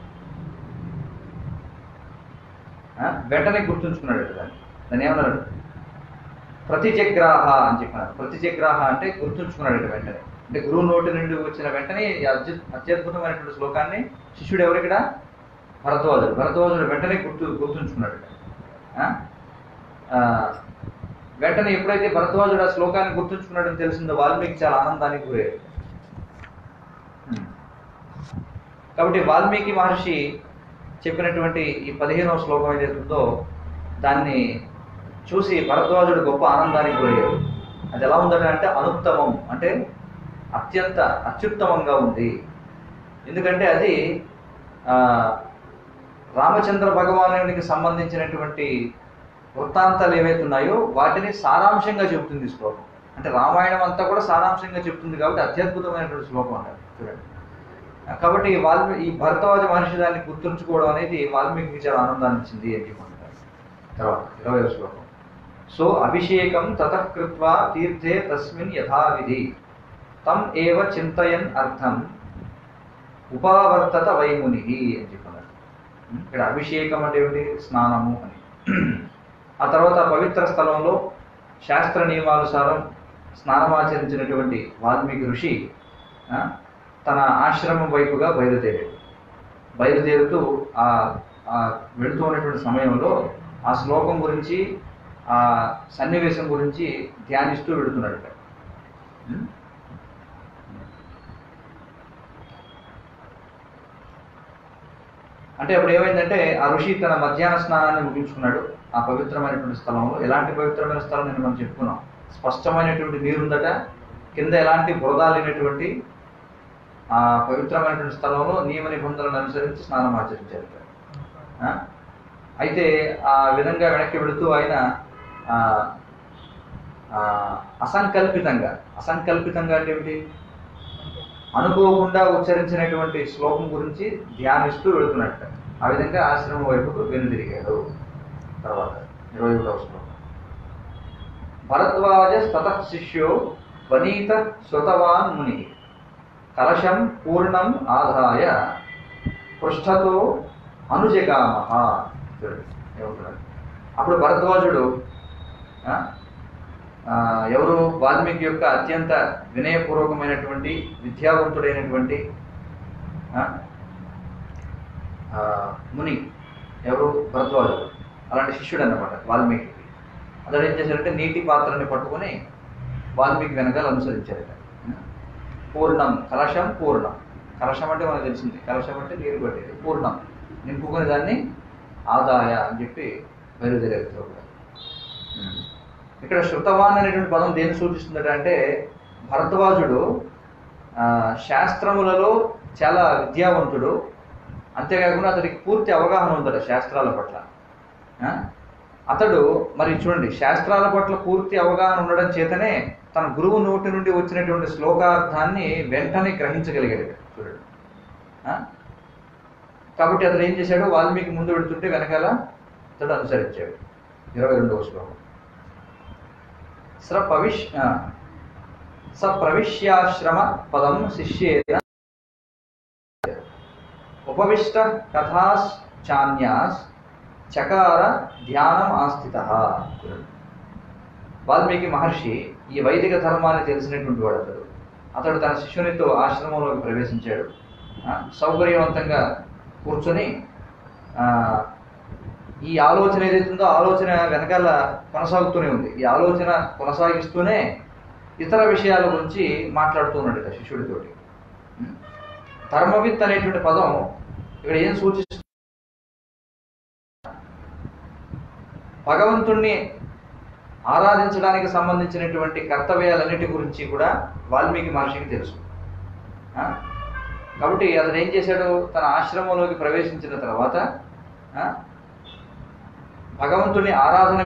ఆ, వెంటనే గుర్తుంచుకున్నాడు దాన్ని దాన్ని ఏమన్నాడు ప్రతిజగ్రాహ అని చెప్పినారు ప్రతిజగ్రాహ అంటే గుర్తుంచుకున్నాడు వెంటనే అంటే గురువు నోటి నుండి వచ్చిన వెంటనే ఈ అత్యు అత్యద్భుతమైనటువంటి శ్లోకాన్ని శిష్యుడు ఎవరిక్కడ భరద్వాజుడు భరద్వాజుడు వెంటనే గుర్తు గుర్తుంచుకున్నాడు ఆ? ఆ, వెంటనే ఎప్పుడైతే భరద్వాజుడు ఆ శ్లోకాన్ని గుర్తుంచుకున్నాడని తెలిసిందో వాల్మీకి చాలా ఆనందానికి గురయ్యాడు ఉమ్. కాబట్టి వాల్మీకి మహర్షి చెప్పినటువంటి ఈ పదిహేనవ శ్లోకం ఏదైతే ఉందో దాన్ని చూసి భరద్వాజుడు గొప్ప ఆనందానికి గురయ్యాడు అది ఎలా ఉందంటే అంటే అనుత్తమం అంటే అత్యంత అత్యుత్తమంగా ఉంది ఎందుకంటే అది ఆ, రామచంద్ర భగవానునికి సంబంధించినటువంటి వృత్తాంతాలు ఏవైతే ఉన్నాయో వాటిని సారాంశంగా చెబుతుంది ఈ శ్లోకం అంటే రామాయణం అంతా కూడా సారాంశంగా చెప్తుంది కాబట్టి అత్యద్భుతమైనటువంటి శ్లోకం అన్నారు చూడండి కాబట్టి వాల్మీ ఈ భరద్వాజ మహర్షి దాన్ని గుర్తుంచుకోవడం అనేది వాల్మీకి చాలా ఆనందాన్ని ఇచ్చింది అని చెప్పంటారు తర్వాత ఇరవై శ్లోకం సో అభిషేకం తతః కృత్వా తీర్థే తస్మిన్ యథావిధి తం ఏవ చింతయన్ అర్థం ఉపావర్తత వైముని అని చెప్పన్నారు ఇక్కడ అభిషేకం అంటే ఏమిటి స్నానము అని ఆ తర్వాత పవిత్ర స్థలంలో శాస్త్ర నియమానుసారం స్నానమాచరించినటువంటి వాల్మీకి ఋషి ఆ, తన ఆశ్రమం వైపుగా బయలుదేరాడు బయలుదేరుతూ ఆ ఆ వెళుతూ ఉన్నటువంటి సమయంలో ఆ శ్లోకం గురించి ఆ సన్నివేశం గురించి ధ్యానిస్తూ వెళుతున్నాడట ఉం? అంటే అప్పుడు ఏమైందంటే ఆ ఋషి తన మధ్యాహ్న స్నానాన్ని ముగించుకున్నాడు ఆ పవిత్రమైనటువంటి స్థలంలో ఎలాంటి పవిత్రమైన స్థలం నేను మనం చెప్పుకున్నాం స్పష్టమైనటువంటి నీరుందట కింద ఎలాంటి బురద లేనటువంటి ఆ పవిత్రమైనటువంటి స్థలంలో నియమ నిబంధనలను అనుసరించి స్నానం ఆచరించారు ఆ? అయితే ఆ విధంగా వెనక్కి వెళుతూ ఆయన ఆ, ఆ, అసంకల్పితంగా అసంకల్పితంగా అంటే ఏమిటి అనుకోకుండా ఉచ్చరించినటువంటి శ్లోకం గురించి ధ్యానిస్తూ వెళుతున్నట్ట ఆ విధంగా ఆశ్రమం వైపుకు వెనుదిరిగాడు తర్వాత ఇరవై ఒకటవ శ్లోకం భరద్వాజ తతః శిష్యో వనీత శ్రుతవాన్ ముని కలశం పూర్ణం ఆదాయ పృష్ఠతో అనుజగామహ చూడండి ఏమంటున్నాడు అప్పుడు భరద్వాజుడు ఆ, ఆ, ఎవరు వాల్మీకి యొక్క అత్యంత వినయపూర్వకమైనటువంటి విద్యావంతుడైనటువంటి ఆ, ఆ, ముని ఎవరు భరద్వాజుడు అలాంటి శిష్యుడు అన్నమాట వాల్మీకి అతడు ఏం చేశాడంటే నీటి పాత్రని పట్టుకొని వాల్మీకి వెనకాల అనుసరించారట పూర్ణం కలశం పూర్ణం కలశం అంటే మనకు తెలిసింది కలశం అంటే నీరు పట్టేది పూర్ణం నింపుకునే దాన్ని ఆదాయ అని చెప్పి బయలుదేరారు కూడా ఇక్కడ శృతవాన్ అనేటువంటి పదం దేన్ని సూచిస్తుందట అంటే భరద్వాజుడు ఆ, శాస్త్రములలో చాలా విద్యావంతుడు అంతేకాకుండా అతడికి పూర్తి అవగాహన ఉందట శాస్త్రాల పట్ల ఆ? అతడు మరి చూడండి శాస్త్రాల పట్ల పూర్తి అవగాహన ఉండడం చేతనే తన గురువు నోటి నుండి వచ్చినటువంటి శ్లోకార్థాన్ని వెంటనే గ్రహించగలిగాడు చూడండి ఆ? కాబట్టి అతడు ఏం చేశాడు వాల్మీకి ముందు వెళుతుంటే వెనకాల అతడు అనుసరించాడు ఇరవై రెండవ శ్లోకం స్ర పవిష్ ఆ, స ప్రవిశ్యాశ్రమ పదం శిష్యేన ఉపవిష్ట కథాస్ చాన్యాస్ చకార ధ్యానం ఆస్థిత వాల్మీకి మహర్షి ఈ వైదిక ధర్మాన్ని తెలిసినటువంటి వాడు అతడు అతడు తన శిష్యునితో ఆశ్రమంలోకి ప్రవేశించాడు ఆ, సౌకర్యవంతంగా కూర్చొని ఆ, ఈ ఆలోచన ఏదైతే ఉందో ఆలోచన వెనకాల కొనసాగుతూనే ఉంది ఈ ఆలోచన కొనసాగిస్తూనే ఇతర విషయాల గురించి మాట్లాడుతూ ఉన్నాడు ఇక శిష్యుడితోటి ఉం? ధర్మవిత్ అనేటువంటి పదం ఇక్కడ ఏం సూచిస్తుంది భగవంతుణ్ణి ఆరాధించడానికి సంబంధించినటువంటి కర్తవ్యాలన్నిటి గురించి కూడా వాల్మీకి మహర్షికి తెలుసు ఆ? కాబట్టి అతను ఏం చేశాడు తన ఆశ్రమంలోకి ప్రవేశించిన తర్వాత ఆ? భగవంతుని ఆరాధన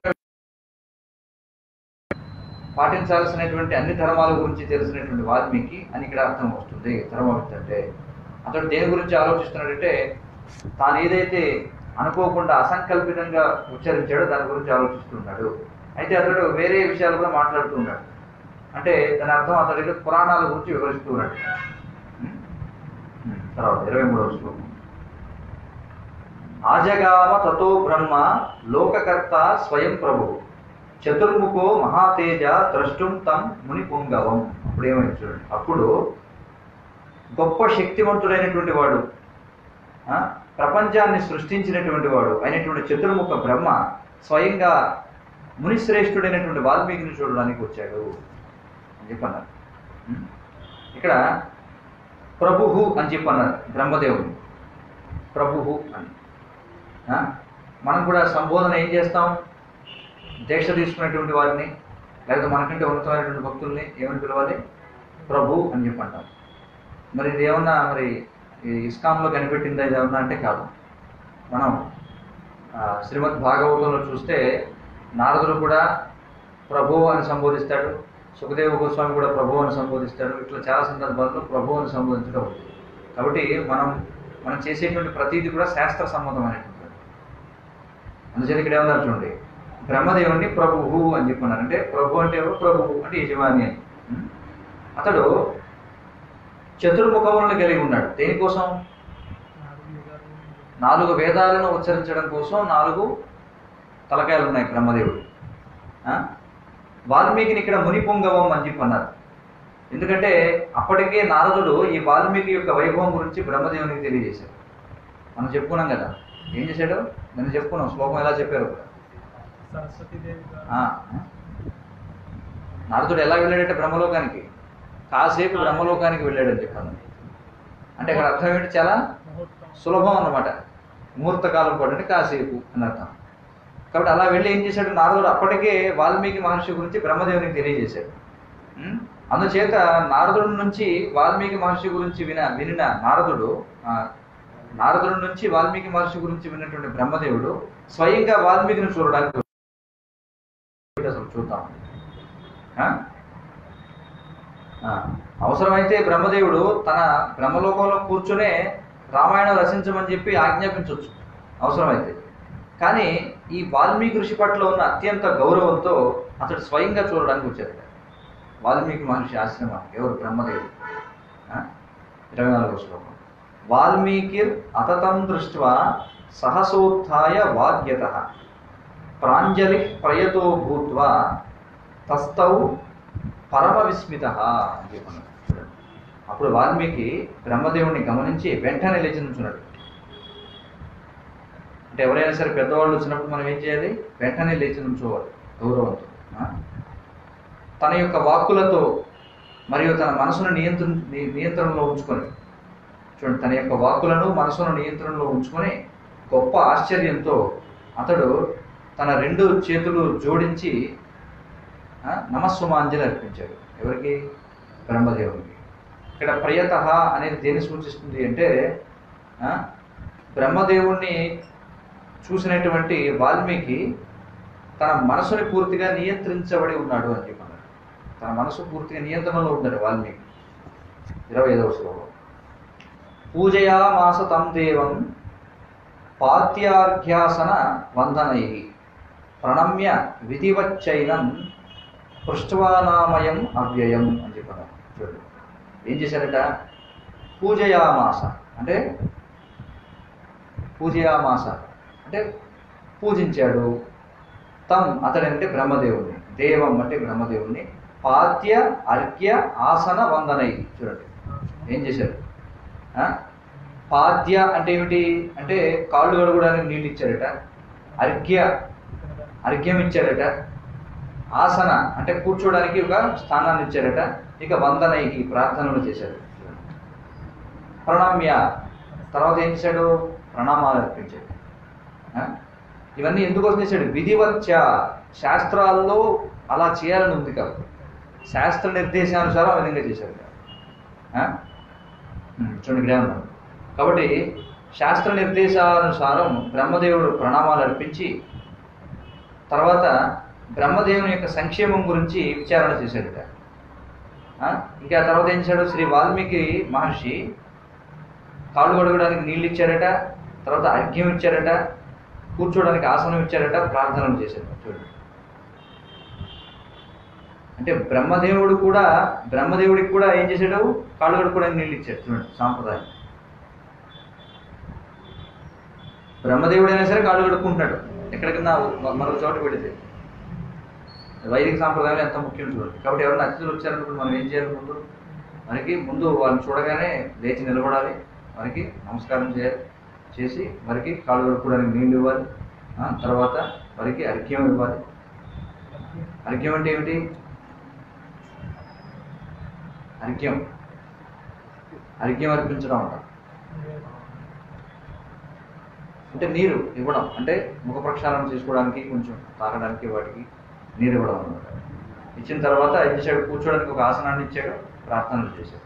పాటించాల్సినటువంటి అన్ని ధర్మాల గురించి తెలిసినటువంటి వాల్మీకి అని ఇక్కడ అర్థం వస్తుంది ధర్మవిత్ అంటే అతడు దేని గురించి ఆలోచిస్తున్నాడంటే తాను ఏదైతే అనుకోకుండా అసంకల్పితంగా ఉచ్చరించాడో దాని గురించి ఆలోచిస్తున్నాడు అయితే అతడు వేరే విషయాలు కూడా మాట్లాడుతున్నాడు అంటే దాని అర్థం అతడికి పురాణాల గురించి వివరిస్తూ ఉన్నాడు ఉం? ఉం. తర్వాత ఇరవై మూడవ శ్లోకం ఆజగామ తతో బ్రహ్మ లోకకర్త స్వయం ప్రభు చతుర్ముఖో మహాతేజ ద్రష్టుం తం ముని పుంగవం అప్పుడు ఏమైంది చూడండి అప్పుడు గొప్ప శక్తివంతుడైనటువంటి వాడు ఆ, ప్రపంచాన్ని సృష్టించినటువంటి వాడు అయినటువంటి చతుర్ముఖ బ్రహ్మ స్వయంగా మునిశ్రేష్ఠుడైనటువంటి వాల్మీకిని చూడడానికి వచ్చాడు అని చెప్పన్నారు ఉం? ఇక్కడ ప్రభుహు అని చెప్పన్నారు బ్రహ్మదేవుడు ప్రభుహు అని ఆ? మనం కూడా సంబోధన ఏం చేస్తాం దీక్ష తీసుకున్నటువంటి వారిని లేదా మనకంటే ఉన్నతమైనటువంటి భక్తుల్ని ఏమని పిలవాలి ప్రభు అని చెప్పి అంటాం మరి ఇది ఏమన్నా మరి ఈ ఇస్కాంలో కనిపెట్టిందా ఇది ఏమన్నా అంటే కాదు మనం ఆ, శ్రీమద్ భాగవతంలో చూస్తే నారదుడు కూడా ప్రభు అని సంబోధిస్తాడు సుఖదేవ గోస్వామి కూడా ప్రభు అని సంబోధిస్తాడు ఇట్లా చాలా సందర్భాల్లో ప్రభు అని సంబోధించడం అవుతుంది కాబట్టి మనం మనం చేసేటువంటి ప్రతిదీ కూడా శాస్త్ర సమ్మతమైనటువంటి అందుచేత ఇక్కడ ఏమన్నారు చూడండి బ్రహ్మదేవుణ్ణి ప్రభువు అని చెప్పన్నారు అంటే ప్రభు అంటే ఎవరు ప్రభువు అంటే యజమాని అని ఉం? అతడు చతుర్ముఖములను కలిగి ఉన్నాడు దేనికోసం నాలుగు వేదాలను ఉచ్చరించడం కోసం నాలుగు తలకాయలు ఉన్నాయి బ్రహ్మదేవుడు ఆ? వాల్మీకిని ఇక్కడ మునిపుంగవం అని చెప్పి అన్నారు ఎందుకంటే అప్పటికే నారదుడు ఈ వాల్మీకి యొక్క వైభవం గురించి బ్రహ్మదేవునికి తెలియజేశాడు మనం చెప్పుకున్నాం కదా ఏం చేశాడు నేను చెప్పుకున్నాం శ్లోకం ఎలా చెప్పారు కూడా సరస్వతీదేవి ఆ, నారదుడు ఎలా వెళ్ళాడంటే బ్రహ్మలోకానికి కాసేపు బ్రహ్మలోకానికి వెళ్ళాడని చెప్పాను అంటే ఇక్కడ అర్థం ఏంటి చాలా ముహూర్తం సులభం అన్నమాట ముహూర్త కాలం పాటు అంటే కాసేపు అని అర్థం కాబట్టి అలా వెళ్ళి ఏం చేశాడు నారదుడు అప్పటికే వాల్మీకి మహర్షి గురించి బ్రహ్మదేవునికి తెలియజేశాడు ఉం? అందుచేత నారదుడి నుంచి వాల్మీకి మహర్షి గురించి విన వినిన నారదుడు ఆ, నారదుడి నుంచి వాల్మీకి మహర్షి గురించి విన్నటువంటి బ్రహ్మదేవుడు స్వయంగా వాల్మీకిని చూడడానికి అసలు చూద్దాం ఆ? ఆ, అవసరమైతే బ్రహ్మదేవుడు తన బ్రహ్మలోకంలో కూర్చునే రామాయణం రచించమని చెప్పి ఆజ్ఞాపించవచ్చు అవసరమైతే కానీ ఈ వాల్మీకి ఋషి పట్ల ఉన్న అత్యంత గౌరవంతో అతడు స్వయంగా చూడడానికి వచ్చాడు వాల్మీకి మహర్షి ఆశ్రమానికి ఎవరు బ్రహ్మదేవుడు ఆ? ఇరవై నాలుగో శ్లోకం వాల్మీకిర్ అతతం దృష్ట్వా సహసోత్థాయ వాగ్యత ప్రాంజలి ప్రయతో భూత్వా తస్తౌ పరమ విస్మిత అని చెప్పన్నాడు చూడండి. అప్పుడు వాల్మీకి బ్రహ్మదేవుని గమనించి వెంటనే లేచి నుంచున్నాడు అంటే ఎవరైనా సరే పెద్దవాళ్ళు వచ్చినప్పుడు మనం ఏం చేయాలి వెంటనే లేచి నుంచోవాలి గౌరవంతో ఆ? తన యొక్క వాక్కులతో మరియు తన మనసును నియంత్ర ని- నియంత్రణలో ఉంచుకొని చూడండి తన యొక్క వాక్కులను మనసును నియంత్రణలో ఉంచుకొని గొప్ప ఆశ్చర్యంతో అతడు తన రెండు చేతులు జోడించి ఆ, నమస్సుమాంజలి అర్పించాడు ఎవరికి బ్రహ్మదేవునికి ఇక్కడ ప్రియత అనేది దేన్ని సూచిస్తుంది అంటే ఆ, బ్రహ్మదేవుణ్ణి చూసినటువంటి వాల్మీకి తన మనసుని పూర్తిగా నియంత్రించబడి ఉన్నాడు అని చెప్పన్నారు తన మనసు పూర్తిగా నియంత్రణలో ఉన్నాడు వాల్మీకి ఇరవై ఐదవ శ్లోకం పూజయా మాస తం దేవం పాత్యార్ఘ్యాసన వందనై ప్రణమ్య విధివచ్చైనం పృష్ఠవానామయం అవ్యయం అని చెప్పారు చూడండి ఏం చేశారట పూజయామాస అంటే పూజయామాస అంటే పూజించాడు తం అతడంటే బ్రహ్మదేవుని దేవం అంటే బ్రహ్మదేవుని పాద్య అర్ఘ్య ఆసన వందనై చూడండి ఏం చేశారు ఆ? పాద్య అంటే ఏమిటి అంటే కాళ్ళు కడుగడానికి నీళ్ళు ఇచ్చారట అర్ఘ్య అర్ఘ్యం ఇచ్చారట ఆసన అంటే కూర్చోడానికి ఒక స్థానాన్ని ఇచ్చారట ఇక వందనై ప్రార్థనలు చేశారు ప్రణామ్య తర్వాత ఏం చేశాడు ప్రణామాలు అర్పించాడు ఆ? ఇవన్నీ ఎందుకోసం చేశాడు విధివచ్చ శాస్త్రాల్లో అలా చేయాలని ఉంది కాబట్టి శాస్త్ర నిర్దేశానుసారం ఆ విధంగా చేశాడు ఆ? ఉమ్, చూడండి ఇక్కడే ఉన్నాడు కాబట్టి శాస్త్ర నిర్దేశానుసారం బ్రహ్మదేవుడు ప్రణామాలు అర్పించి తర్వాత బ్రహ్మదేవుని యొక్క సంక్షేమం గురించి విచారణ చేశాడట ఆ? ఇంకా ఆ తర్వాత ఏం చేశాడు శ్రీ వాల్మీకి మహర్షి కాళ్ళు కడగడానికి నీళ్ళు ఇచ్చారట తర్వాత అర్ఘ్యం ఇచ్చారట కూర్చోడానికి ఆసనం ఇచ్చారట ప్రార్థనలు చేశారు చూడండి అంటే బ్రహ్మదేవుడు కూడా బ్రహ్మదేవుడికి కూడా ఏం చేశాడు కాళ్ళు కడుక్కోవడానికి నీళ్ళు ఇచ్చాడు చూడండి సాంప్రదాయం బ్రహ్మదేవుడు అయినా సరే కాళ్ళు కడుక్కుంటున్నాడు ఎక్కడికన్నా మరొక చోట పెడితే వైదిక సాంప్రదాయంలో ఎంత ముఖ్యం చూడండి కాబట్టి ఎవరైనా అతిథులు వచ్చారనుకుంటే మనం ఏం చేయాలి ముందు మనకి ముందు వాళ్ళని చూడగానే లేచి నిలబడాలి మనకి నమస్కారం చేయాలి చేసి మరికి కాళ్ళు కడుక్కోవడానికి నీళ్ళు ఇవ్వాలి ఆ, తర్వాత మరికి అర్ఘ్యం ఇవ్వాలి అర్ఘ్యం అంటే ఏమిటి అర్ఘ్యం అర్ఘ్యం అర్పించడం అంట అంటే నీరు ఇవ్వడం అంటే ముఖ ప్రక్షాళన చేసుకోవడానికి కొంచెం తాగడానికి వాటికి నీరు ఇవ్వడం అనమాట ఇచ్చిన తర్వాత ఏం చేశాడు కూర్చోడానికి ఒక ఆసనాన్ని ఇచ్చాడు ప్రార్థనలు చేశాడు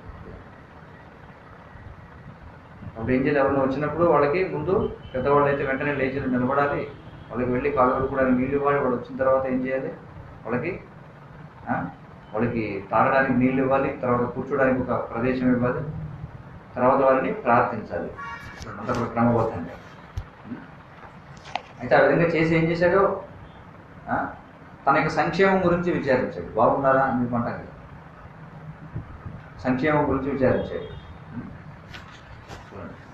అప్పుడు ఏం చేయాలి ఎవరైనా వచ్చినప్పుడు వాళ్ళకి ముందు పెద్దవాళ్ళు అయితే వెంటనే లేచి నిలబడాలి వాళ్ళకి వెళ్ళి కాళ్ళు కడుక్కోవడానికి నీళ్ళు ఇవ్వాలి వాళ్ళు వచ్చిన తర్వాత ఏం చేయాలి వాళ్ళకి ఆ, వాళ్ళకి తాగడానికి నీళ్ళు ఇవ్వాలి తర్వాత కూర్చోడానికి ఒక ప్రదేశం ఇవ్వాలి తర్వాత వారిని ప్రార్థించాలి అంతా కూడా క్రమబద్ధంగా అయితే ఆ విధంగా చేసి ఏం చేశాడు ఆ, తన యొక్క సంక్షేమం గురించి విచారించాడు బాగున్నారా అని మీకు అంటాం కదా సంక్షేమం గురించి విచారించాడు చూడండి.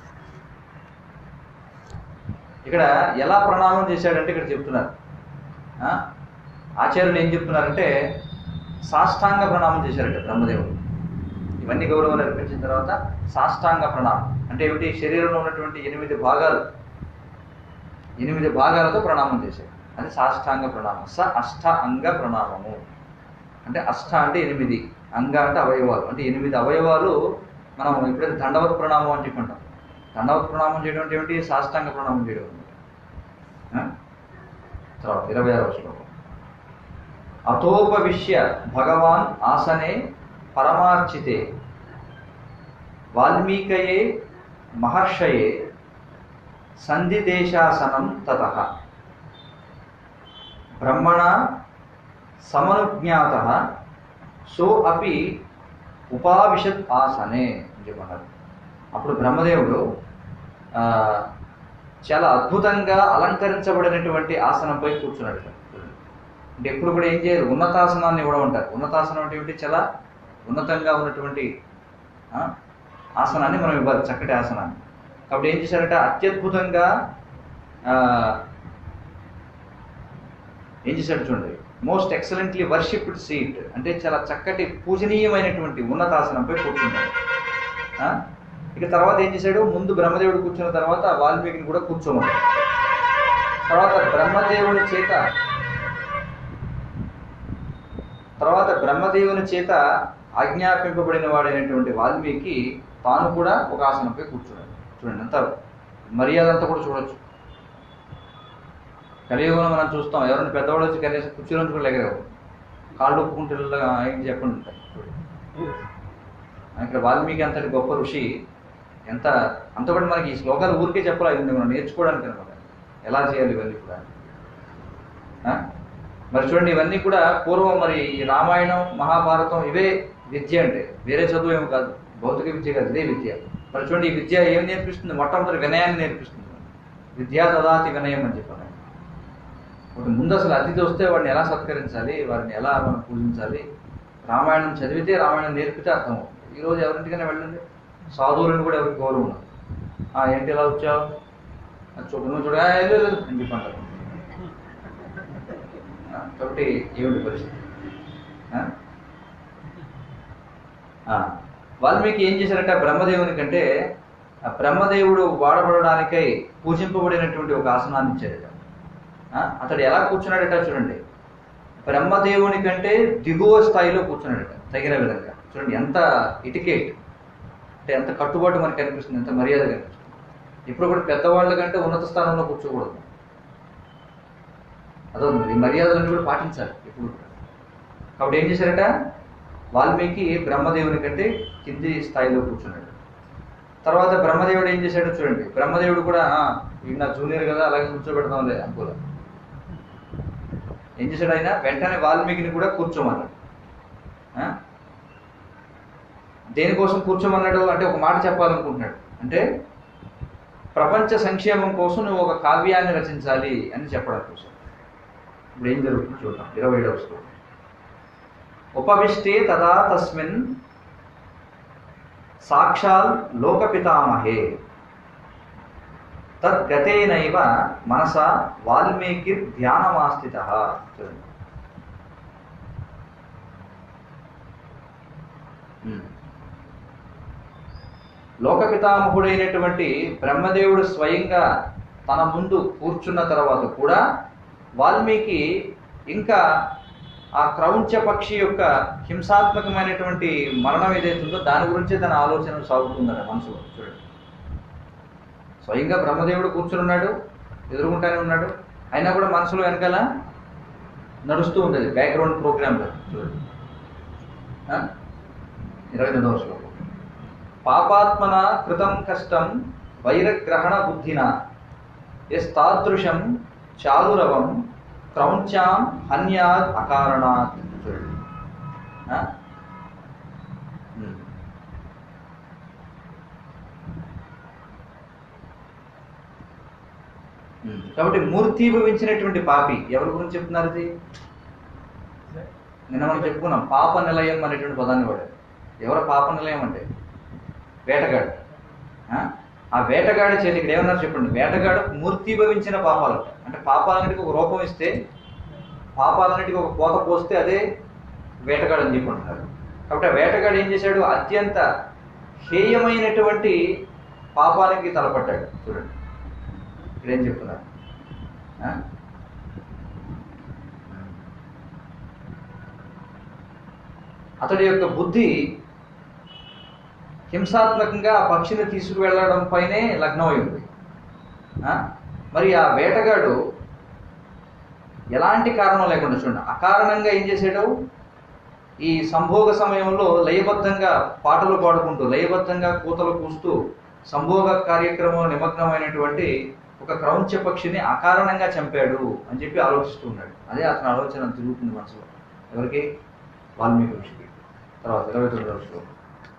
ఇక్కడ ఎలా ప్రణామం చేశాడంటే ఇక్కడ చెప్తున్నారు ఆ, ఆచార్యులు ఏం చెప్తున్నారంటే సాష్టాంగ ప్రణామం చేశారంటే బ్రహ్మదేవుడు ఇవన్నీ గౌరవాలు అర్పించిన తర్వాత సాష్టాంగ ప్రణామం అంటే ఏమిటి శరీరంలో ఉన్నటువంటి ఎనిమిది భాగాలు ఎనిమిది భాగాలతో ప్రణామం చేశాడు అది సాష్టాంగ ప్రణామం స అష్ట అంగ ప్రణామము అంటే అష్ట అంటే ఎనిమిది అంగ అంటే అవయవాలు అంటే ఎనిమిది అవయవాలు మనం ఎప్పుడైతే దండవత్ ప్రణామం అని చెప్పుకుంటాం దండవత్ ప్రణామం చేయడం అంటే ఏమిటి సాష్టాంగ ప్రణామం చేయడం అనమాట ఆ? తర్వాత ఇరవై ఆరవ శ్లోకం అతోపవిశ్య భగవాన్ ఆసనే పరమార్చితే వాల్మీకయే మహర్షయే సంధిదేశాసనం తత బ్రహ్మణ సమనుజ్ఞాత సో అపి ఉపావిశత్ ఆసనే అని చెప్పన్నారు అప్పుడు బ్రహ్మదేవుడు ఆ, చాలా అద్భుతంగా అలంకరించబడినటువంటి ఆసనంపై కూర్చున్నాడు అంటే ఎప్పుడు కూడా ఏం చేయరు ఉన్నతాసనాన్ని ఇవ్వడం అంటారు ఉన్నతాసనం అంటే ఏమిటి చాలా ఉన్నతంగా ఉన్నటువంటి ఆ, ఆసనాన్ని మనం ఇవ్వాలి చక్కటి ఆసనాన్ని కాబట్టి ఏం చేశారంటే అత్యద్భుతంగా ఆ, ఏం చేశాడు చూడండి మోస్ట్ ఎక్సలెంట్లీ వర్షిప్డ్ సీట్ అంటే చాలా చక్కటి పూజనీయమైనటువంటి ఉన్నతాసనంపై కూర్చున్నాడు ఆ? ఇక తర్వాత ఏం చేశాడు ముందు బ్రహ్మదేవుడు కూర్చున్న తర్వాత వాల్మీకిని కూడా కూర్చోమన్నాడు తర్వాత బ్రహ్మదేవుని చేత తర్వాత బ్రహ్మదేవుని చేత ఆజ్ఞాపింపబడిన వాడైనటువంటి వాల్మీకి తాను కూడా ఒక ఆసనంపై కూర్చున్నాడు చూడండి అంత మర్యాద అంతా కూడా చూడొచ్చు కలియుగంలో మనం చూస్తాం ఎవరైనా పెద్దవాళ్ళు వచ్చి కనీసం కుర్చీలో నుంచి కూడా లేగలేవు కాళ్ళు ఒప్పుకుంటే ఏం చెప్పండి ఉంటాయి ఇక్కడ వాల్మీకి అంతటి గొప్ప ఋషి ఎంత అంత కూడా మనకి ఈ శ్లోకాలు ఊరికే చెప్పాలి ఇది మనం నేర్చుకోవడానికి అనమాట ఎలా చేయాలి ఇవన్నీ కూడా ఆ? మరి చూడండి ఇవన్నీ కూడా పూర్వం మరి ఈ రామాయణం మహాభారతం ఇవే విద్య అంటే వేరే చదువు ఏమి కాదు భౌతిక విద్య కాదు ఇదే విద్య మరి చూడండి ఈ విద్య ఏం నేర్పిస్తుంది మొట్టమొదటి వినయాన్ని నేర్పిస్తుంది విద్యా దదాతి వినయం అని చెప్పాను ఒకటి ముందు అసలు అతిథి వస్తే వాడిని ఎలా సత్కరించాలి వారిని ఎలా మనం పూజించాలి రామాయణం చదివితే రామాయణం నేర్పితే అర్థం అవుతుంది ఈరోజు ఎవరింటికైనా వెళ్ళండి సాధువులను కూడా ఎవరికి గౌరవం ఉండదు "ఆ, ఏంటి ఇలా వచ్చావు అది చూడు నువ్వు చూడ "ఆ, వెళ్ళు, వెళ్ళు" అని చెప్పి అంటారు ఆ, కాబట్టి ఏమిటి పరిస్థితి ఆ? ఆ, వాల్మీకి ఏం చేశారంటే ఆ బ్రహ్మదేవుని కంటే ఆ బ్రహ్మదేవుడు వాడబడడానికై పూజింపబడినటువంటి ఒక ఆసనాన్ని ఇచ్చాడట ఆ, అతడు ఎలా కూర్చున్నాడట చూడండి బ్రహ్మదేవుని కంటే దిగువ స్థాయిలో కూర్చున్నాడట తగిన విధంగా చూడండి ఎంత ఇటికేట్ అంటే ఎంత కట్టుబాటు మనకి కనిపిస్తుంది ఎంత మర్యాద కనిపిస్తుంది ఇప్పుడు కూడా పెద్దవాళ్ళ కంటే ఉన్నత స్థానంలో కూర్చోకూడదు అదో ఈ మర్యాదలన్నీ కూడా పాటించాలి ఇప్పుడు కూడా. కాబట్టి ఏం చేశారట వాల్మీకి బ్రహ్మదేవుని కంటే కింది స్థాయిలో కూర్చున్నాడు తర్వాత బ్రహ్మదేవుడు ఏం చేశాడో చూడండి బ్రహ్మదేవుడు కూడా "ఆ, ఈయన నా జూనియర్ కదా అలాగే కూర్చోబెడదాంలే అనుకోలే ఏం చేశాడు ఆయన వెంటనే వాల్మీకిని కూడా కూర్చోమన్నాడు ఆ? దేనికోసం కూర్చోమన్నాడు అంటే ఒక మాట చెప్పాలనుకుంటున్నాడు అంటే ప్రపంచ సంక్షేమం కోసం నువ్వు ఒక కావ్యాన్ని రచించాలి అని చెప్పడం కోసం ఇప్పుడు ఏం జరుగుతుంది చూద్దాం ఇరవై ఏడవ శ్లోకం ఉపవిష్టే తదా తస్మిన్ సాక్షాల్ లోకపితామహే తద్గతేనైవ మనస వాల్మీకి ధ్యానమాస్థిత చూడండి ఉమ్. లోకపితామహుడైనటువంటి బ్రహ్మదేవుడు స్వయంగా తన ముందు కూర్చున్న తర్వాత కూడా వాల్మీకి ఇంకా ఆ క్రౌంచ పక్షి యొక్క హింసాత్మకమైనటువంటి మరణం ఏదైతే ఉందో దాని గురించే తన ఆలోచన సాగుతుందట మనసులో చూడండి స్వయంగా బ్రహ్మదేవుడు కూర్చున్నాడు ఎదుర్కొంటానే ఉన్నాడు అయినా కూడా మనసులో వెనకాల నడుస్తూ ఉంది బ్యాక్గ్రౌండ్ ప్రోగ్రామ్ చూడండి ఆ? ఇరవై తొమ్మిదవ శ్లోకం పాపాత్మన కృతం కష్టం వైరగ్రహణ బుద్ధిన ఎస్తాదృశం చాలురవం క్రౌంచాం హన్యాద్ అకారణాత్ చూడండి ఆ? ఉమ్. ఉమ్. కాబట్టి మూర్తీభవించినటువంటి పాపి ఎవరి గురించి చెప్తున్నారు ఇది నిన్న మనం చెప్పుకున్నాం పాప నిలయం అనేటువంటి పదాన్ని వాడారు ఎవరు పాప నిలయం అంటే వేటగాడు ఆ? ఆ వేటగాడి చేతి ఇక్కడ ఏమన్నారు చెప్పండి వేటగాడు మూర్తీభవించిన పాపాలు అంటే పాపాలన్నిటికీ ఒక రూపం ఇస్తే పాపాలన్నిటికీ ఒక కోత పోస్తే అదే వేటగాడు అని చెప్పుకుంటున్నారు కాబట్టి ఆ వేటగాడు ఏం చేశాడు అత్యంత హేయమైనటువంటి పాపానికి తలపడ్డాడు చూడండి ఇక్కడ ఏం చెప్తున్నారు ఆ? అతడి యొక్క బుద్ధి హింసాత్మకంగా ఆ పక్షిని తీసుకువెళ్ళడం పైనే లగ్నం అయింది ఆ? మరి ఆ వేటగాడు ఎలాంటి కారణం లేకుండా చూడండి అకారణంగా ఏం చేసాడు ఈ సంభోగ సమయంలో లయబద్ధంగా పాటలు పాడుకుంటూ లయబద్ధంగా కూతలు కూస్తూ సంభోగ కార్యక్రమం నిమగ్నమైనటువంటి ఒక క్రౌంచ పక్షిని అకారణంగా చంపాడు అని చెప్పి ఆలోచిస్తూ ఉన్నాడు అదే అతని ఆలోచన తిరుగుతుంది మనసులో ఎవరికి వాల్మీకి ఋషికి తర్వాత ఇరవై తొమ్మిదవ శ్లోకం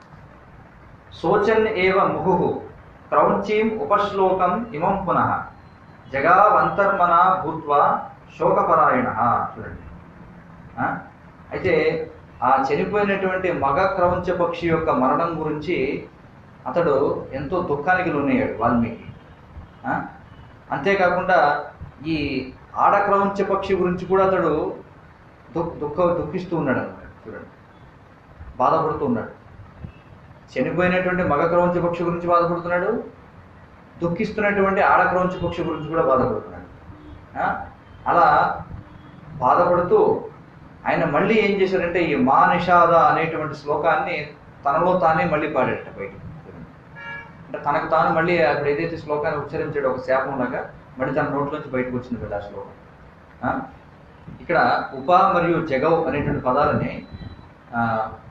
శోచన్ ఏవ ముహు క్రౌంచీం ఉపశ్లోకం ఇమం పునః జగావంతర్మన భూత్వా శోకపరాయణ చూడండి ఆ? అయితే ఆ చనిపోయినటువంటి మగ క్రౌంచ పక్షి యొక్క మరణం గురించి అతడు ఎంతో దుఃఖానికి లోనయ్యాడు వాల్మీకి ఆ? అంతేకాకుండా ఈ ఆడ క్రౌంచ పక్షి గురించి కూడా అతడు దుఃఖ దుఃఖ దుఃఖిస్తూ ఉన్నాడు అన్నమాట చూడండి బాధపడుతూ ఉన్నాడు చనిపోయినటువంటి మగ క్రౌంచ పక్షి గురించి బాధపడుతున్నాడు దుఃఖిస్తున్నటువంటి ఆడ క్రౌంచ పక్షి గురించి కూడా బాధపడుతున్నాడు ఆ? అలా బాధపడుతూ ఆయన మళ్ళీ ఏం చేశాడంటే ఈ మా నిషాద అనేటువంటి శ్లోకాన్ని తనలో తానే మళ్ళీ పాడాడట బయట అంటే తనకు తాను మళ్ళీ అప్పుడు ఏదైతే శ్లోకాన్ని ఉచ్చరించాడో ఒక శాపంలాగా మళ్ళీ తన నోట్లోంచి బయటకు వచ్చింది కదా ఆ శ్లోకం ఆ? ఇక్కడ ఉప మరియు జగవ్ అనేటువంటి పదాలని ఆ,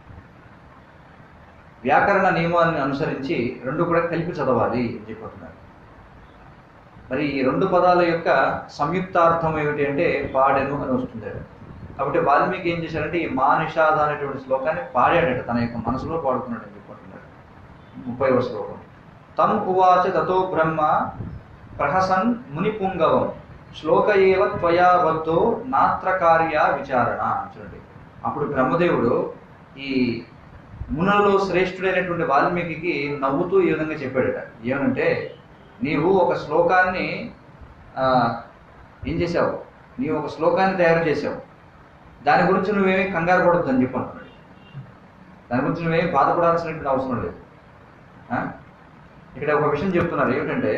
వ్యాకరణ నియమాన్ని అనుసరించి రెండు కూడా కలిపి చదవాలి అని చెప్పబోతున్నారు మరి ఈ రెండు పదాల యొక్క సంయుక్తార్థం ఏమిటి అంటే పాడెను అని వస్తుంది అక్కడ. కాబట్టి వాల్మీకి ఏం చేశాడంటే ఈ మా నిషాద అనేటువంటి శ్లోకాన్ని పాడాడట తన యొక్క మనసులో పాడుకున్నాడు అని చెప్పుకుంటున్నాడు ముప్పై శ్లోకం తం ఉవాచ తతో బ్రహ్మ ప్రహసన్ మునిపుంగవం శ్లోక ఏవ త్వయా వద్దో నాత్ర కార్య విచారణ చూడండి అప్పుడు బ్రహ్మదేవుడు ఈ మునులలో శ్రేష్ఠుడైనటువంటి వాల్మీకి నవ్వుతూ ఈ విధంగా చెప్పాడట ఏమనంటే నీవు ఒక శ్లోకాన్ని ఆ, ఏం చేసావు నీవు ఒక శ్లోకాన్ని తయారు చేసావు దాని గురించి నువ్వేమీ కంగారు పడొద్దు అని చెప్పి అంటున్నాడు దాని గురించి నువ్వేమీ బాధపడాల్సినటువంటి అవసరం లేదు ఆ? ఇక్కడ ఒక విషయం చెప్తున్నారు ఏమిటంటే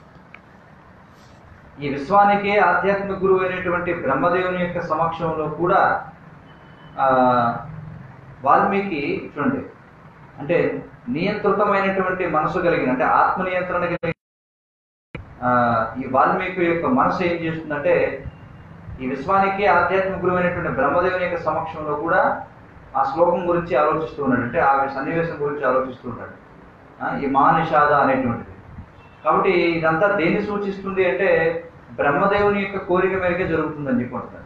ఈ విశ్వానికే ఆధ్యాత్మిక గురువు అయినటువంటి బ్రహ్మదేవుని యొక్క సమక్షంలో కూడా ఆ, వాల్మీకి చూడండి అంటే నియంత్రితమైనటువంటి మనసు కలిగిన అంటే ఆత్మ నియంత్రణ కలిగిన ఆ, ఈ వాల్మీకి యొక్క మనసు ఏం చేస్తుందంటే ఈ విశ్వానికి ఆధ్యాత్మిక గురువైనటువంటి బ్రహ్మదేవుని యొక్క సమక్షంలో కూడా ఆ శ్లోకం గురించి ఆలోచిస్తూ ఉన్నాడు అంటే ఆ సన్నివేశం గురించి ఆలోచిస్తూ ఉన్నాడు ఆ, ఈ మానిషాద అనేటువంటిది కాబట్టి ఇదంతా దేన్ని సూచిస్తుంది అంటే బ్రహ్మదేవుని యొక్క కోరిక మేరకే జరుగుతుందని చెప్పి అంటున్నాడు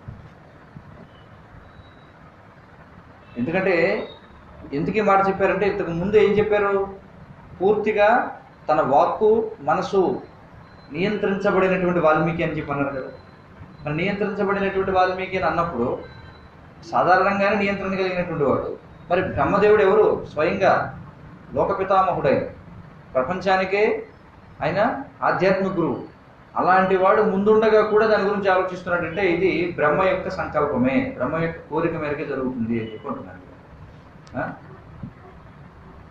ఎందుకంటే ఎందుకు ఈ మాట చెప్పారంటే ఇంతకు ముందు ఏం చెప్పారు పూర్తిగా తన వాక్కు మనసు నియంత్రించబడినటువంటి వాల్మీకి అని చెప్పి అన్నారు కదా మరి నియంత్రించబడినటువంటి వాల్మీకి అని అన్నప్పుడు సాధారణంగానే నియంత్రణ కలిగినటువంటి వాడు మరి బ్రహ్మదేవుడు ఎవరు స్వయంగా లోకపితామహుడైన ప్రపంచానికే ఆయన ఆధ్యాత్మిక గురువు అలాంటి వాడు ముందుండగా కూడా దాని గురించి ఆలోచిస్తున్నాడంటే ఇది బ్రహ్మ యొక్క సంకల్పమే బ్రహ్మ యొక్క కోరిక మేరకే జరుగుతుంది అని చెప్పి అంటున్నాడు ఆ?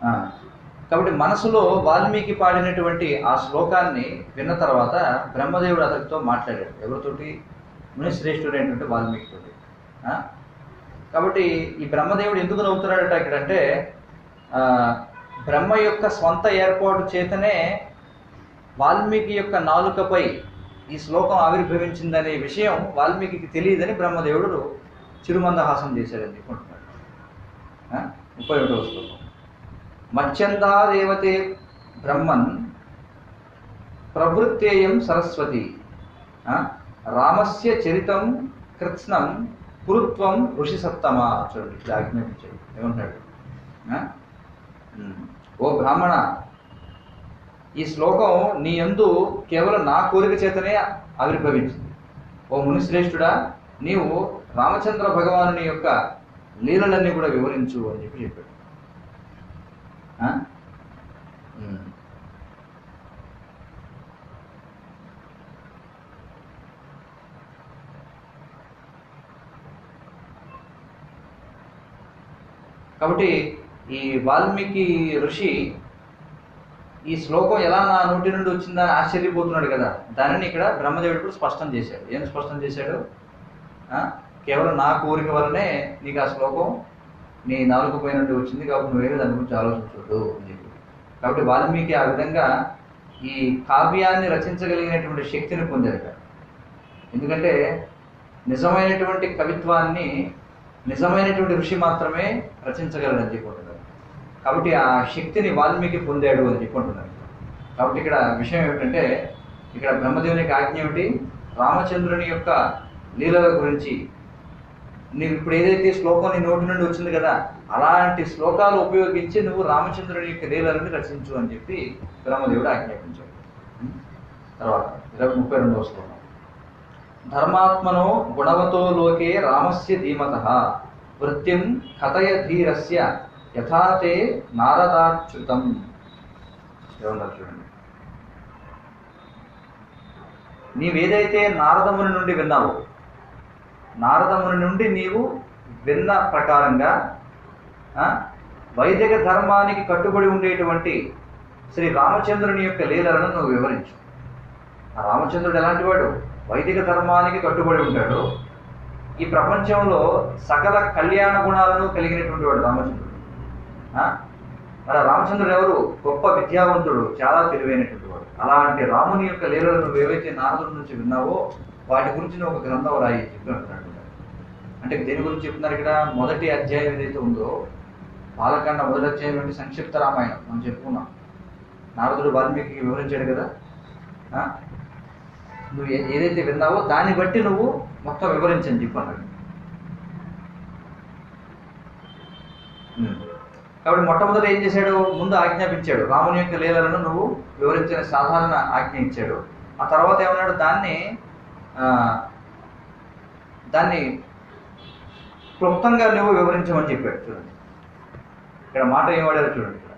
ఆ, కాబట్టి మనసులో వాల్మీకి పాడినటువంటి ఆ శ్లోకాన్ని విన్న తర్వాత బ్రహ్మదేవుడు అతనితో మాట్లాడాడు ఎవరితోటి మునిశ్రేష్ఠుడైనటువంటి వాల్మీకి తోటి ఆ? కాబట్టి ఈ బ్రహ్మదేవుడు ఎందుకు నవ్వుతున్నాడట ఇక్కడంటే ఆ, బ్రహ్మ యొక్క స్వంత ఏర్పాటు చేతనే వాల్మీకి యొక్క నాలుకపై ఈ శ్లోకం ఆవిర్భవించిందనే విషయం వాల్మీకి తెలియదని బ్రహ్మదేవుడు చిరుమందహాసం చేశాడని అనుకుంటున్నాడు ఆ? ముప్పై ఒకటవ శ్లోకం మత్స్యందా దేవతే బ్రహ్మన్ ప్రవృత్తేయం సరస్వతి ఆ? రామస్య చరితం కృత్స్నం కురుత్వం ఋషి సప్తమ చూడండి ఇది ఆజ్ఞాపించాడు ఏమంటాడు ఆ? ఉమ్. ఓ బ్రాహ్మణ ఈ శ్లోకం నీ యందు కేవలం నా కోరిక చేతనే ఆవిర్భవించింది ఓ మునిశ్రేష్ఠుడా నీవు రామచంద్ర భగవానుని యొక్క లీలలన్నీ కూడా వివరించు అని చెప్పి చెప్పాడు ఆ? ఉమ్. కాబట్టి ఈ వాల్మీకి ఋషి ఈ శ్లోకం ఎలా నా నోటి నుండి వచ్చిందని ఆశ్చర్యపోతున్నాడు కదా దానిని ఇక్కడ బ్రహ్మదేవుడు కూడా స్పష్టం చేశాడు ఏం స్పష్టం చేశాడు ఆ? కేవలం నా కోరిక వల్లనే నీకు ఆ శ్లోకం నీ నాలుగు పై నుండి వచ్చింది కాబట్టి నువ్వేమి దాని గురించి ఆలోచించవద్దు అని చెప్పి కాబట్టి వాల్మీకి ఆ విధంగా ఈ కావ్యాన్ని రచించగలిగినటువంటి శక్తిని పొందారట ఎందుకంటే నిజమైనటువంటి కవిత్వాన్ని నిజమైనటువంటి ఋషి మాత్రమే రచించగలడని చెప్పుకుంటున్నారు కాబట్టి ఆ శక్తిని వాల్మీకి పొందాడు అని చెప్పుకుంటున్నారు కాబట్టి ఇక్కడ విషయం ఏమిటంటే ఇక్కడ బ్రహ్మదేవునికి ఆజ్ఞ ఏమిటి రామచంద్రుని యొక్క లీలల గురించి నీవు ఇప్పుడు ఏదైతే శ్లోకం నీ నోటి నుండి వచ్చింది కదా అలాంటి శ్లోకాలు ఉపయోగించి నువ్వు రామచంద్రుని యొక్క లీలలని రచించు అని చెప్పి బ్రహ్మదేవుడు ఆజ్ఞాపించాడు తర్వాత ఇరవై ముప్పై రెండవ శ్లోకం ధర్మాత్మనో గుణవతో లోకే రామస్య ధీమత వృత్తిం కథయ ధీరస్య యథాతే నారదాచ్యుతం ఏమన్నారు చూడండి నీవేదైతే నారదముని నుండి విన్నావో నారదముని నుండి నీవు విన్న ప్రకారంగా ఆ, వైదిక ధర్మానికి కట్టుబడి ఉండేటువంటి శ్రీ రామచంద్రుని యొక్క లీలలను నువ్వు వివరించు ఆ రామచంద్రుడు ఎలాంటి వాడు వైదిక ధర్మానికి కట్టుబడి ఉంటాడు ఈ ప్రపంచంలో సకల కళ్యాణ గుణాలను కలిగినటువంటి వాడు రామచంద్రుడు ఆ? మరి ఆ రామచంద్రుడు ఎవరు గొప్ప విద్యావంతుడు చాలా తెలివైనటువంటి వాడు అలాంటి రాముని యొక్క లీలలను నువ్వు ఏవైతే నారదుడి నుంచి విన్నావో వాటి గురించి నువ్వు ఒక గ్రంథం రాయి చెప్పి అంటున్నాడు అంటే దేని గురించి చెప్తున్నారు ఇక్కడ మొదటి అధ్యాయం ఏదైతే ఉందో బాలకాండ మొదటి అధ్యాయం అంటే సంక్షిప్త రామాయణం మనం చెప్పుకున్నాం నారదుడు వాల్మీకి వివరించాడు కదా ఆ? నువ్వు ఏ- ఏదైతే విన్నావో దాన్ని బట్టి నువ్వు మొత్తం వివరించని చెప్పి అన్నాడు ఉమ్. కాబట్టి మొట్టమొదట ఏం చేశాడు ముందు ఆజ్ఞాపించాడు రాముని యొక్క లీలలను నువ్వు వివరించిన సాధారణ ఆజ్ఞ ఇచ్చాడు ఆ తర్వాత ఏమన్నాడు దాన్ని ఆ, దాన్ని క్లుప్తంగా నువ్వు వివరించమని చెప్పాడు చూడండి ఇక్కడ మాట ఏం వాడారో చూడండి ఇక్కడ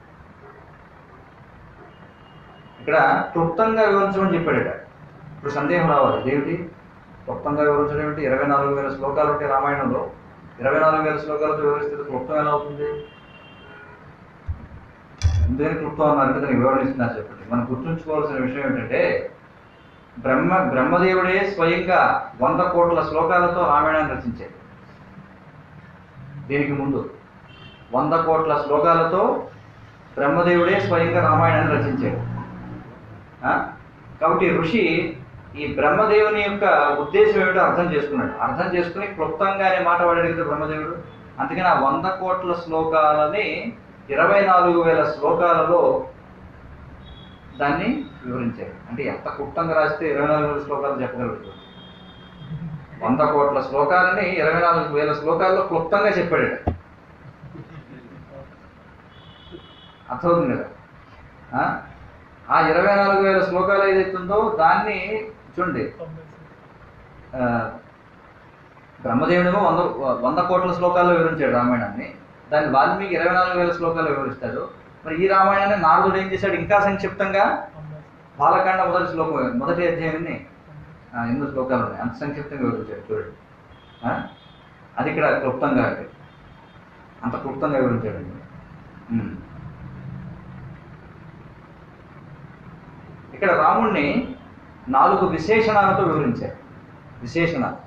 ఇక్కడ క్లుప్తంగా వివరించమని చెప్పాడట ఇప్పుడు సందేహం రావాలి ఏమిటి క్లుప్తంగా వివరించడం ఏమిటి ఇరవై నాలుగు వేల శ్లోకాలు ఉంటాయి రామాయణంలో ఇరవై నాలుగు వేల శ్లోకాలతో వివరిస్తే క్లుప్తం ఎలా అవుతుంది ఎందుకని క్లుప్తం అన్నారంటే దానికి వివరణ ఇస్తున్నారు చెప్పండి మనం గుర్తుంచుకోవాల్సిన విషయం ఏంటంటే బ్రహ్మ బ్రహ్మదేవుడే స్వయంగా వంద కోట్ల శ్లోకాలతో రామాయణాన్ని రచించాడు దీనికి ముందు వంద కోట్ల శ్లోకాలతో బ్రహ్మదేవుడే స్వయంగా రామాయణాన్ని రచించాడు ఆ? కాబట్టి ఋషి ఈ బ్రహ్మదేవుని యొక్క ఉద్దేశం ఏమిటో అర్థం చేసుకున్నాడు అర్థం చేసుకుని క్లుప్తంగానే మాట వాడాడు కదా బ్రహ్మదేవుడు అందుకని ఆ వంద కోట్ల శ్లోకాలని ఇరవై నాలుగు వేల శ్లోకాలలో దాన్ని వివరించాడు అంటే ఎంత క్లుప్తంగా రాస్తే ఇరవై నాలుగు వేల శ్లోకాలు చెప్పగలడు వంద కోట్ల శ్లోకాలని ఇరవై నాలుగు వేల శ్లోకాల్లో క్లుప్తంగా చెప్పాడు అర్థమవుతుంది కదా ఆ? ఆ ఇరవై నాలుగు వేల శ్లోకాలు ఏదైతే ఉందో దాన్ని చూడండి ఆ, బ్రహ్మదేవుడేమో వంద వంద కోట్ల శ్లోకాల్లో వివరించాడు రామాయణాన్ని దాన్ని వాల్మీకి ఇరవై నాలుగు వేల శ్లోకాల్లో వివరిస్తాడు మరి ఈ రామాయణాన్ని నారదుడు ఏం చేశాడు ఇంకా సంక్షిప్తంగా బాలకాండ మొదటి శ్లోకం మొదటి అధ్యాయాన్ని ఆ, ఎన్నో శ్లోకాలు ఉన్నాయి అంత సంక్షిప్తంగా వివరించాడు చూడండి ఆ? అది ఇక్కడ క్లుప్తంగా అంటే అంత క్లుప్తంగా వివరించాడు ఉమ్. ఇక్కడ రాముణ్ణి నాలుగు విశేషణాలతో వివరించారు విశేషణాలు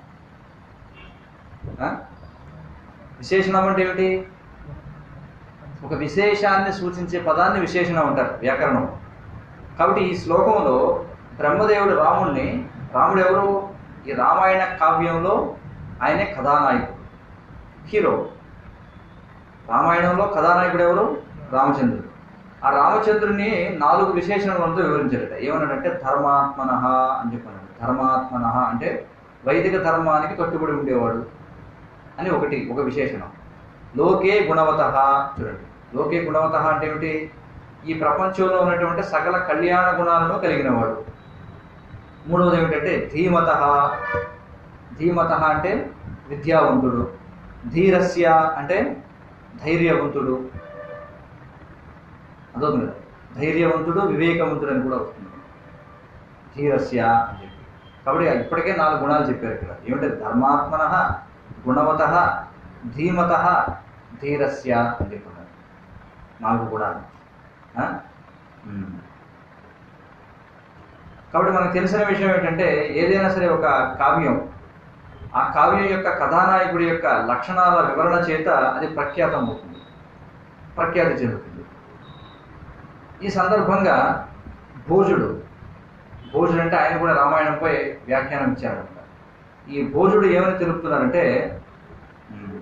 ఆ? విశేషణం అంటే ఏమిటి ఒక విశేషాన్ని సూచించే పదాన్ని విశేషణం అంటారు వ్యాకరణం కాబట్టి ఈ శ్లోకంలో బ్రహ్మదేవుడు రాముణ్ణి రాముడు ఎవరు ఈ రామాయణ కావ్యంలో ఆయనే కథానాయకుడు హీరో రామాయణంలో కథానాయకుడు ఎవరు రామచంద్రుడు ఆ రామచంద్రుని నాలుగు విశేషణాలతో వివరించారట ఏమన్నాడంటే ధర్మాత్మన అని చెప్పన్నాడు ధర్మాత్మన అంటే వైదిక ధర్మానికి కట్టుబడి ఉండేవాడు అని ఒకటి ఒక విశేషణం లోకే గుణవత చూడండి లోకే గుణవత అంటే ఏమిటి ఈ ప్రపంచంలో ఉన్నటువంటి సకల కళ్యాణ గుణాలను కలిగినవాడు మూడవది ఏమిటంటే ధీమత ధీమత అంటే విద్యావంతుడు ధీరస్య అంటే ధైర్యవంతుడు అదవుతుంది కదా ధైర్యవంతుడు వివేకవంతుడు అని కూడా వస్తుంది ధీరస్య అని చెప్పి కాబట్టి ఇప్పటికే నాలుగు గుణాలు చెప్పారు ఇక్కడ ఏమిటంటే ధర్మాత్మన గుణవత ధీమత ధీరస్య అని చెప్పున్నారు నాలుగు గుణాలు ఆ? ఉమ్. కాబట్టి మనకు తెలిసిన విషయం ఏంటంటే ఏదైనా సరే ఒక కావ్యం ఆ కావ్యం యొక్క కథానాయకుడి యొక్క లక్షణాల వివరణ చేత అది ప్రఖ్యాతం అవుతుంది ప్రఖ్యాతి చెందుతుంది ఈ సందర్భంగా భోజుడు భోజుడు అంటే ఆయన కూడా రామాయణంపై వ్యాఖ్యానం ఇచ్చారనమాట ఈ భోజుడు ఏమని తెలుపుతున్నారంటే ఉమ్,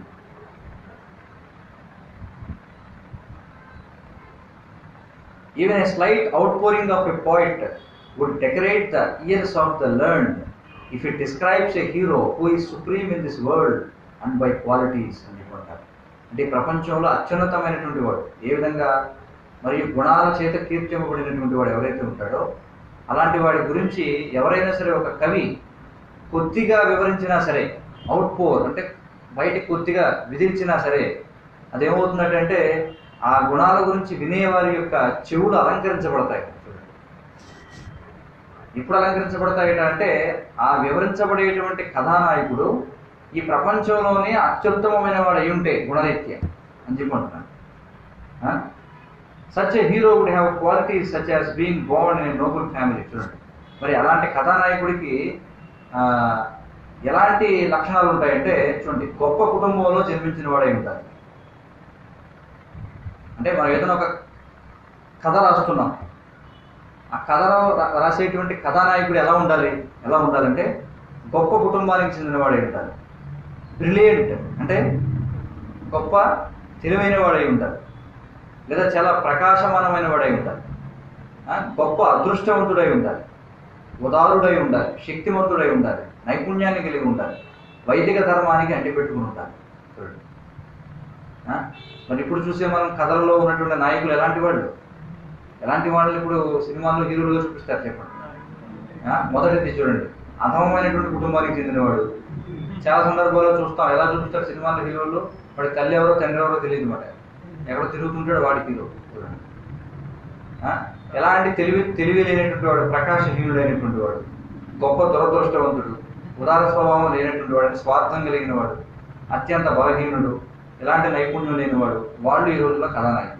Even a slight outpouring of a poet would decorate the ears of the learned if it describes a hero who is supreme in this world and by qualities అని చెప్పంటారు అంటే ఈ ప్రపంచంలో అత్యున్నతమైనటువంటి వాడు ఏ విధంగా మరియు గుణాల చేత కీర్తింపబడినటువంటి వాడు ఎవరైతే ఉంటాడో అలాంటి వాడి గురించి ఎవరైనా సరే ఒక కవి కొద్దిగా వివరించినా సరే అవుట్ పోర్ అంటే బయటికి కొద్దిగా విధించినా సరే అదేమవుతుందంటే ఆ గుణాల గురించి వినేవారి యొక్క చెవులు అలంకరించబడతాయి చూడండి. ఎప్పుడు అలంకరించబడతాయట అంటే ఆ వివరించబడేటువంటి కథానాయకుడు ఈ ప్రపంచంలోనే అత్యుత్తమమైన వాడు అయి ఉంటే గుణరీత్యా అని చెప్పంటున్నాను such a hero would have qualities such as being born in noble family చూడండి మరి అలాంటి కథానాయకుడికి ఆ, ఎలాంటి లక్షణాలు ఉంటాయంటే చూడండి గొప్ప కుటుంబంలో జన్మించిన వాడై ఉంటారు అంటే మనం ఏదైనా ఒక కథ రాస్తున్నాం ఆ కథలో రా- రాసేటువంటి కథానాయకుడు ఎలా ఉండాలి ఎలా ఉండాలంటే గొప్ప కుటుంబానికి చెందినవాడై ఉండాలి బ్రిలియంట్ అంటే గొప్ప తెలివైన వాడై ఉంటారు లేదా చాలా ప్రకాశమానమైన వాడై ఉండాలి ఆ, గొప్ప అదృష్టవంతుడై ఉండాలి ఉదారుడై ఉండాలి శక్తివంతుడై ఉండాలి నైపుణ్యాన్ని కలిగి ఉండాలి వైదిక ధర్మానికి అంటిపెట్టుకుని ఉండాలి చూడండి ఆ? మరి ఇప్పుడు చూసే మనం కథల్లో ఉన్నటువంటి నాయకులు ఎలాంటి వాళ్ళు ఎలాంటి వాళ్ళు ఇప్పుడు సినిమాల్లో హీరోలుగా చూపిస్తారు చెప్పండి ఆ? మొదటిది చూడండి అధమమైనటువంటి కుటుంబానికి చెందినవాడు చాలా సందర్భాల్లో చూస్తాం ఎలా చూపిస్తారు సినిమాల్లో హీరోలు వాడి తల్లి ఎవరో తండ్రి ఎవరో తెలియదు అనమాట ఎక్కడో తిరుగుతుంటాడు వాడి హీరో చూడండి ఆ? ఎలాంటి తెలివి తెలివి లేనటువంటి వాడు ప్రకాశహీనుడైనటువంటి వాడు గొప్ప దురదృష్టవంతుడు ఉదార స్వభావం లేనటువంటి వాడు స్వార్థం కలిగిన వాడు అత్యంత బలహీనుడు ఎలాంటి నైపుణ్యం లేనివాడు వాళ్ళు ఈ రోజుల్లో కథానాయకుడు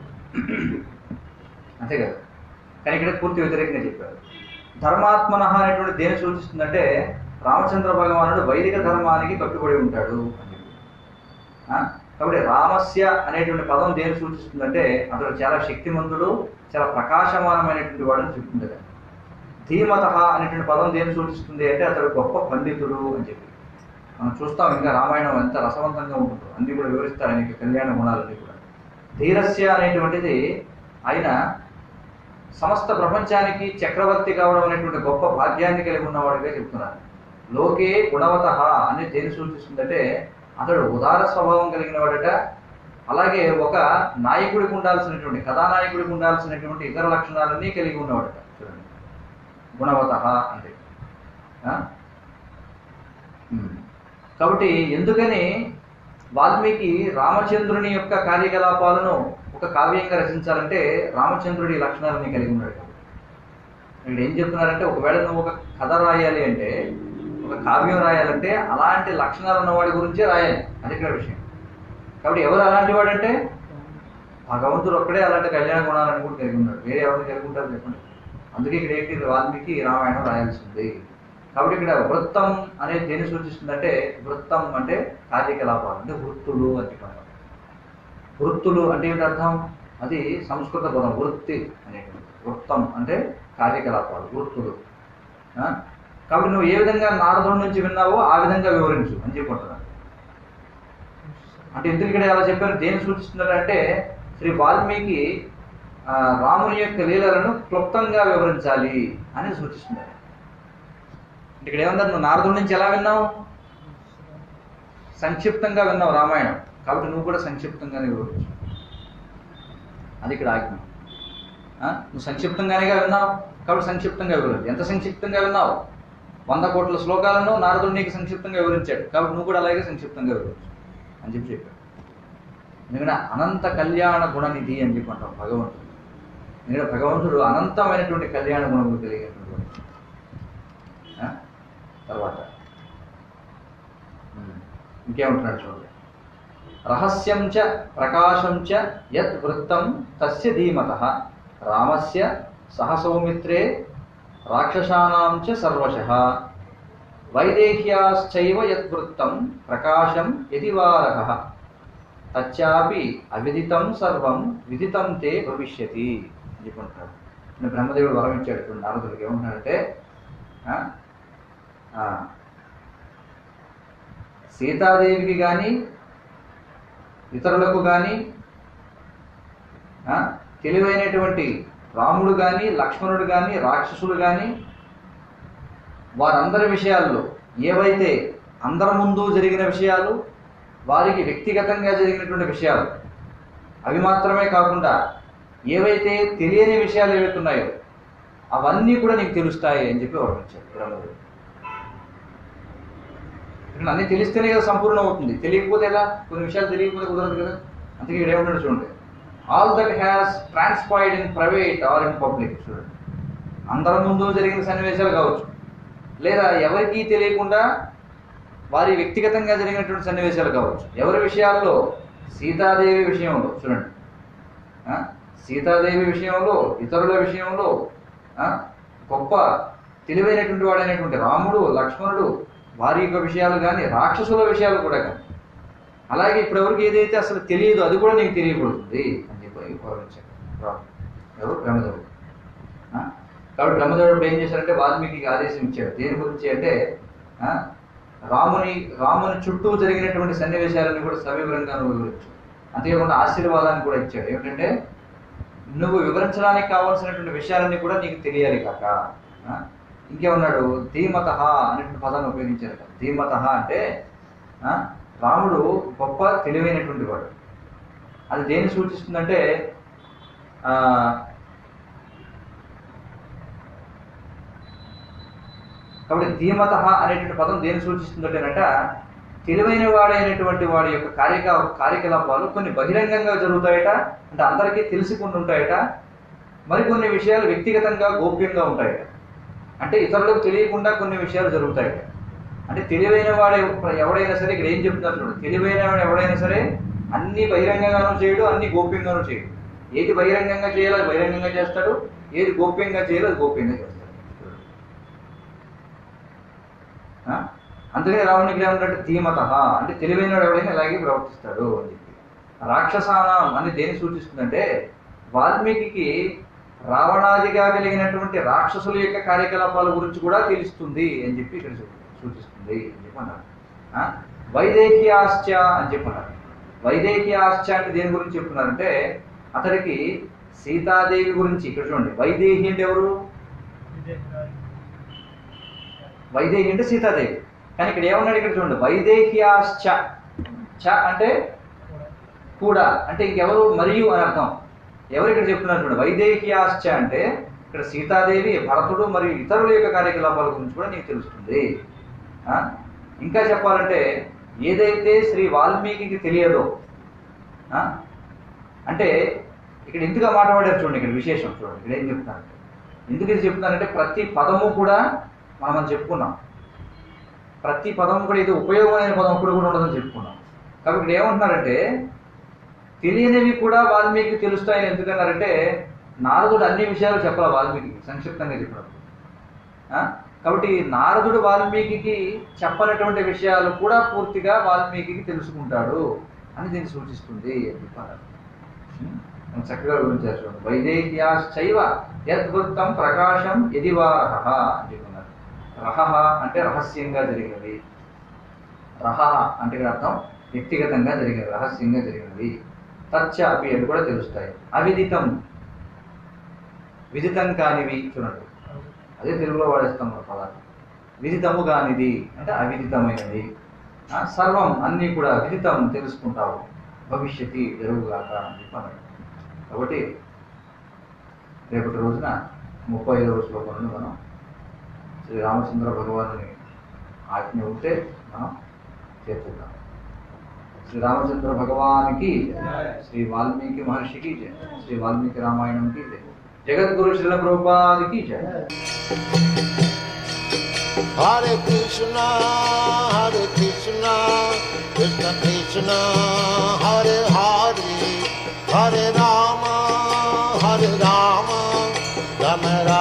అంతే కదా కానీ ఇక్కడ పూర్తి వ్యతిరేకంగా చెప్పారు ధర్మాత్మన అనేటువంటి దేని సూచిస్తుందంటే రామచంద్ర భగవానుడు వైదిక ధర్మానికి కట్టుబడి ఉంటాడు అని చెప్పి ఆ? కాబట్టి రామస్య అనేటువంటి పదం దేని సూచిస్తుందంటే అతడు చాలా శక్తిమంతుడు చాలా ప్రకాశమానమైనటువంటి వాడని చెప్తుంది కదా ధీమత అనేటువంటి పదం దేని సూచిస్తుంది అంటే అతడు గొప్ప పండితుడు అని చెప్పి మనం చూస్తాం ఇంకా రామాయణం ఎంత రసవంతంగా ఉంటుందో అన్ని కూడా వివరిస్తారు ఆయనకి కళ్యాణ గుణాలన్నీ కూడా ధీరస్య అనేటువంటిది ఆయన సమస్త ప్రపంచానికి చక్రవర్తి కావడం అనేటువంటి గొప్ప భాగ్యాన్ని కలిగి ఉన్నవాడిగా చెప్తున్నారు లోకే గుణవత అని దేని సూచిస్తుందంటే అతడు ఉదార స్వభావం కలిగిన వాడట అలాగే ఒక నాయకుడికి ఉండాల్సినటువంటి కథానాయకుడికి ఉండాల్సినటువంటి ఇతర లక్షణాలన్నీ కలిగి ఉన్నవాడట చూడండి గుణవత అంటే ఆ? ఉమ్. కాబట్టి ఎందుకని వాల్మీకి రామచంద్రుని యొక్క కార్యకలాపాలను ఒక కావ్యంగా రచించాలంటే రామచంద్రుడి లక్షణాలని కలిగి ఉన్నాడు కాబట్టి. ఇక్కడ ఏం చెప్తున్నారంటే ఒకవేళ నువ్వు ఒక కథ రాయాలి అంటే ఒక కావ్యం రాయాలంటే అలాంటి లక్షణాలు ఉన్నవాడి గురించే రాయాలి అది ఇక్కడ విషయం కాబట్టి ఎవరు అలాంటి వాడంటే భగవంతుడు ఒక్కడే అలాంటి కళ్యాణ గుణాలను కూడా కలిగి ఉన్నాడు వేరే ఎవరిని కలిగి ఉంటారు చెప్పండి అందుకే ఇక్కడ ఏంటి వాల్మీకి రామాయణం రాయాల్సింది కాబట్టి ఇక్కడ వృత్తం అనేది దేన్ని సూచిస్తుందంటే వృత్తం అంటే కార్యకలాపాలు అంటే వృత్తులు అని చెప్పారు వృత్తులు అంటే ఏంటి అర్థం అది సంస్కృత పదం వృత్తి అనేటువంటి వృత్తం అంటే కార్యకలాపాలు వృత్తులు ఆ? కాబట్టి నువ్వు ఏ విధంగా నారదుడి నుంచి విన్నావో ఆ విధంగా వివరించు అని చెప్పుకుంటున్నాను అంటే ఎందుకు ఇక్కడ ఎలా చెప్పారు దేని సూచిస్తున్నారంటే శ్రీ వాల్మీకి ఆ, రాముని యొక్క లీలలను క్లుప్తంగా వివరించాలి అని సూచిస్తున్నారు ఇక్కడ ఏమన్నారు నువ్వు నారదుడి నుంచి ఎలా విన్నావు సంక్షిప్తంగా విన్నావు రామాయణం కాబట్టి నువ్వు కూడా సంక్షిప్తంగానే వివరించు అది ఇక్కడ ఆజ్ఞ ఆ? నువ్వు సంక్షిప్తంగానేగా విన్నావు కాబట్టి సంక్షిప్తంగా వివరించు ఎంత సంక్షిప్తంగా విన్నావు వంద కోట్ల శ్లోకాలను నారదుడు నీకు సంక్షిప్తంగా వివరించాడు కాబట్టి నువ్వు కూడా అలాగే సంక్షిప్తంగా వివరించు అని చెప్పి చెప్పాడు ఎందుకంటే అనంత కళ్యాణ గుణనిధి అని చెప్పి అంటాం భగవంతుడు ఎందుకంటే భగవంతుడు అనంతమైనటువంటి కళ్యాణ గుణములు కలిగినటువంటి వాడు. ఆ? తర్వాత ఉమ్. ఇంకేమంటున్నాడు చూడండి రహస్యం చ ప్రకాశం చ యత్ వృత్తం తస్య ధీమత రామస్య సహ సౌమిత్రే రాక్షసానాం చ సర్వశః వైదేహ్యాశ్చైవ యద్వృత్తం ప్రకాశం యతివారః తచ్చాపి అవిదితం సర్వం విదితం తే భవిష్యతి అని చెప్పుకుంటాడు నేను బ్రహ్మదేవుడు వరం ఇచ్చాడు ఇప్పుడు నారదుడికి ఏమంటున్నాడంటే ఆ, ఆ, సీతాదేవికి కానీ ఇతరులకు కానీ తెలివైనటువంటి రాముడు కానీ లక్ష్మణుడు కానీ రాక్షసులు కానీ వారందరి విషయాల్లో ఏవైతే అందరి ముందు జరిగిన విషయాలు వారికి వ్యక్తిగతంగా జరిగినటువంటి విషయాలు అవి మాత్రమే కాకుండా ఏవైతే తెలియని విషయాలు ఏవైతే ఉన్నాయో అవన్నీ కూడా నీకు తెలుస్తాయి అని చెప్పి వర్ణించాడు బ్రహ్మదేవుడు ఇక్కడ అన్నీ తెలిస్తేనే కదా సంపూర్ణం అవుతుంది తెలియకపోతే ఎలా కొన్ని విషయాలు తెలియకపోతే కుదరదు కదా అందుకే ఇక్కడ ఏమంటాడు చూడండి all that has transpired in private or in public చూడండి అందరి ముందు జరిగిన సన్నివేశాలు కావచ్చు లేదా ఎవరికీ తెలియకుండా వారి వ్యక్తిగతంగా జరిగినటువంటి సన్నివేశాలు కావచ్చు ఎవరి విషయాల్లో సీతాదేవి విషయంలో చూడండి ఆ? సీతాదేవి విషయంలో ఇతరుల విషయంలో ఆ? గొప్ప తెలివైనటువంటి వాడైనటువంటి రాముడు లక్ష్మణుడు వారి యొక్క విషయాలు కానీ రాక్షసుల విషయాలు కూడా కానీ అలాగే ఇప్పుడు ఎవరికి ఏదైతే అసలు తెలియదు అది కూడా నీకు తెలియబడుతుంది అని చెప్పి గౌరవించాడు రాము ఎవరు బ్రహ్మదేవుడు ఆ? కాబట్టి బ్రహ్మదేవుడు ఏం చేశారంటే వాల్మీకి ఆదేశం ఇచ్చాడు దేని గురించి అంటే ఆ? రాముని రాముని చుట్టూ జరిగినటువంటి సన్నివేశాలను కూడా సవివరంగా నువ్వు వివరించు అంతేకాకుండా ఆశీర్వాదాన్ని కూడా ఇచ్చాడు ఏమిటంటే నువ్వు వివరించడానికి కావాల్సినటువంటి విషయాలన్నీ కూడా నీకు తెలియాలి కాక ఆ? ఇంకేమన్నాడు ధీమత అనేటువంటి పదాన్ని ఉపయోగించారు ధీమత అంటే ఆ, రాముడు గొప్ప తెలివైనటువంటి వాడు అది దేన్ని సూచిస్తుందంటే ఆ, కాబట్టి ధీమత అనేటువంటి పదం దేన్ని సూచిస్తుందంటేనట తెలివైన వాడైనటువంటి వాడి యొక్క కార్యక కార్యకలాపాలు కొన్ని బహిరంగంగా జరుగుతాయట అంటే అందరికీ తెలిసికుండా ఉంటాయట మరికొన్ని విషయాలు వ్యక్తిగతంగా గోప్యంగా ఉంటాయట అంటే ఇతరులకు తెలియకుండా కొన్ని విషయాలు జరుగుతాయట అంటే తెలివైన వాడు ఎవడైనా సరే ఇక్కడ ఏం చెప్తున్నారు చూడండి తెలివైన వాడు ఎవడైనా సరే అన్ని బహిరంగంగానూ చేయడు అన్ని గోప్యంగానూ చేయడు ఏది బహిరంగంగా చేయాలో అది బహిరంగంగా చేస్తాడు ఏది గోప్యంగా చేయాలో అది గోప్యంగా చేస్తాడు ఆ? అందుకని రావణునికి ఏమంటే ధీమత అంటే తెలివైన వాడు ఎవడైనా ఇలాగే ప్రవర్తిస్తాడు అని చెప్పి రాక్షసానం అని దేన్ని సూచిస్తుందంటే వాల్మీకి రావణాదిగా కలిగినటువంటి రాక్షసుల యొక్క కార్యకలాపాల గురించి కూడా తెలుస్తుంది అని చెప్పి ఇక్కడ సూ- సూచిస్తుంది అని చెప్పి అన్నారు ఆ? వైదేహ్యాశ్చ అని చెప్పన్నారు వైదేహ్యాశ్చ అంటే దేని గురించి చెప్తున్నారంటే అతడికి సీతాదేవి గురించి ఇక్కడ చూడండి వైదేహి అంటే ఎవరు వైదేహి అంటే సీతాదేవి కానీ ఇక్కడ ఏమన్నాడు ఇక్కడ చూడండి వైదేహ్యాశ్చ చ అంటే కూడా అంటే ఇంకెవరు మరియు అని అర్థం ఎవరు ఇక్కడ చెప్తున్నారు చూడండి వైదేహ్యాశ్చ అంటే ఇక్కడ సీతాదేవి భరతుడు మరియు ఇతరుల యొక్క కార్యకలాపాల గురించి కూడా నీకు తెలుస్తుంది ఆ? ఇంకా చెప్పాలంటే ఏదైతే శ్రీ వాల్మీకి తెలియదో ఆ? అంటే ఇక్కడ ఎందుకు మాట్లాడారు చూడండి ఇక్కడ విశేషం చూడండి ఇక్కడ ఏం చెప్తున్నారంటే ఎందుకు ఇది చెప్తున్నానంటే ప్రతి పదము కూడా మనం అని చెప్పుకున్నాం ప్రతి పదం కూడా ఇది ఉపయోగమైన పదం ఒకటి కూడా ఉండదని చెప్పుకున్నాం కాబట్టి ఇక్కడ ఏమంటున్నారంటే తెలియనివి కూడా వాల్మీకి తెలుస్తాయని ఎందుకన్నారంటే నారదుడు అన్ని విషయాలు చెప్పాలి వాల్మీకి సంక్షిప్తంగా చెప్పినప్పుడు ఆ? కాబట్టి నారదుడు వాల్మీకి చెప్పనటువంటి విషయాలు కూడా పూర్తిగా వాల్మీకి తెలుసుకుంటాడు అని దీన్ని సూచిస్తుంది అని చెప్పారు ఉం? మనం చక్కగా వివరించారు చూడండి వైదేహ్యాశ్చైవ యద్వృత్తం ప్రకాశం ఎది వా రహ అని చెప్పున్నారు రహ అంటే రహస్యంగా జరిగినవి రహ అంటే ఇక్కడ అర్థం వ్యక్తిగతంగా జరిగినవి రహస్యంగా జరిగినవి తచ్చ అవి అవి కూడా తెలుస్తాయి అవిదితం విదితం కానివి చూడండి అదే తెలుగులో వాడేస్తాం మన పదాలు విదితము కానిది అంటే అవిదితమైనది ఆ, సర్వం అన్నీ కూడా విదితం తెలుసుకుంటావు భవిష్యత్తు జరుగుగాక అని చెప్పాను కాబట్టి రేపటి రోజున ముప్పై ఐదవ శ్లోకం నుండి మనం శ్రీ రామచంద్ర భగవానుని ఆజ్ఞ ఉంటే మనం చేర్చుద్దాం శ్రీ రామచంద్ర భగవానికి జయ. శ్రీ వాల్మీకి మహర్షికి జయ శ్రీ వాల్మీకి రామాయణంకి జయ జగద్గురు శ్రీల ప్రభుపాదికి జయ Hare Krishna, Hare Krishna, Krishna Krishna, Hare Hare, Hare Rama, Hare Rama, Rama Rama.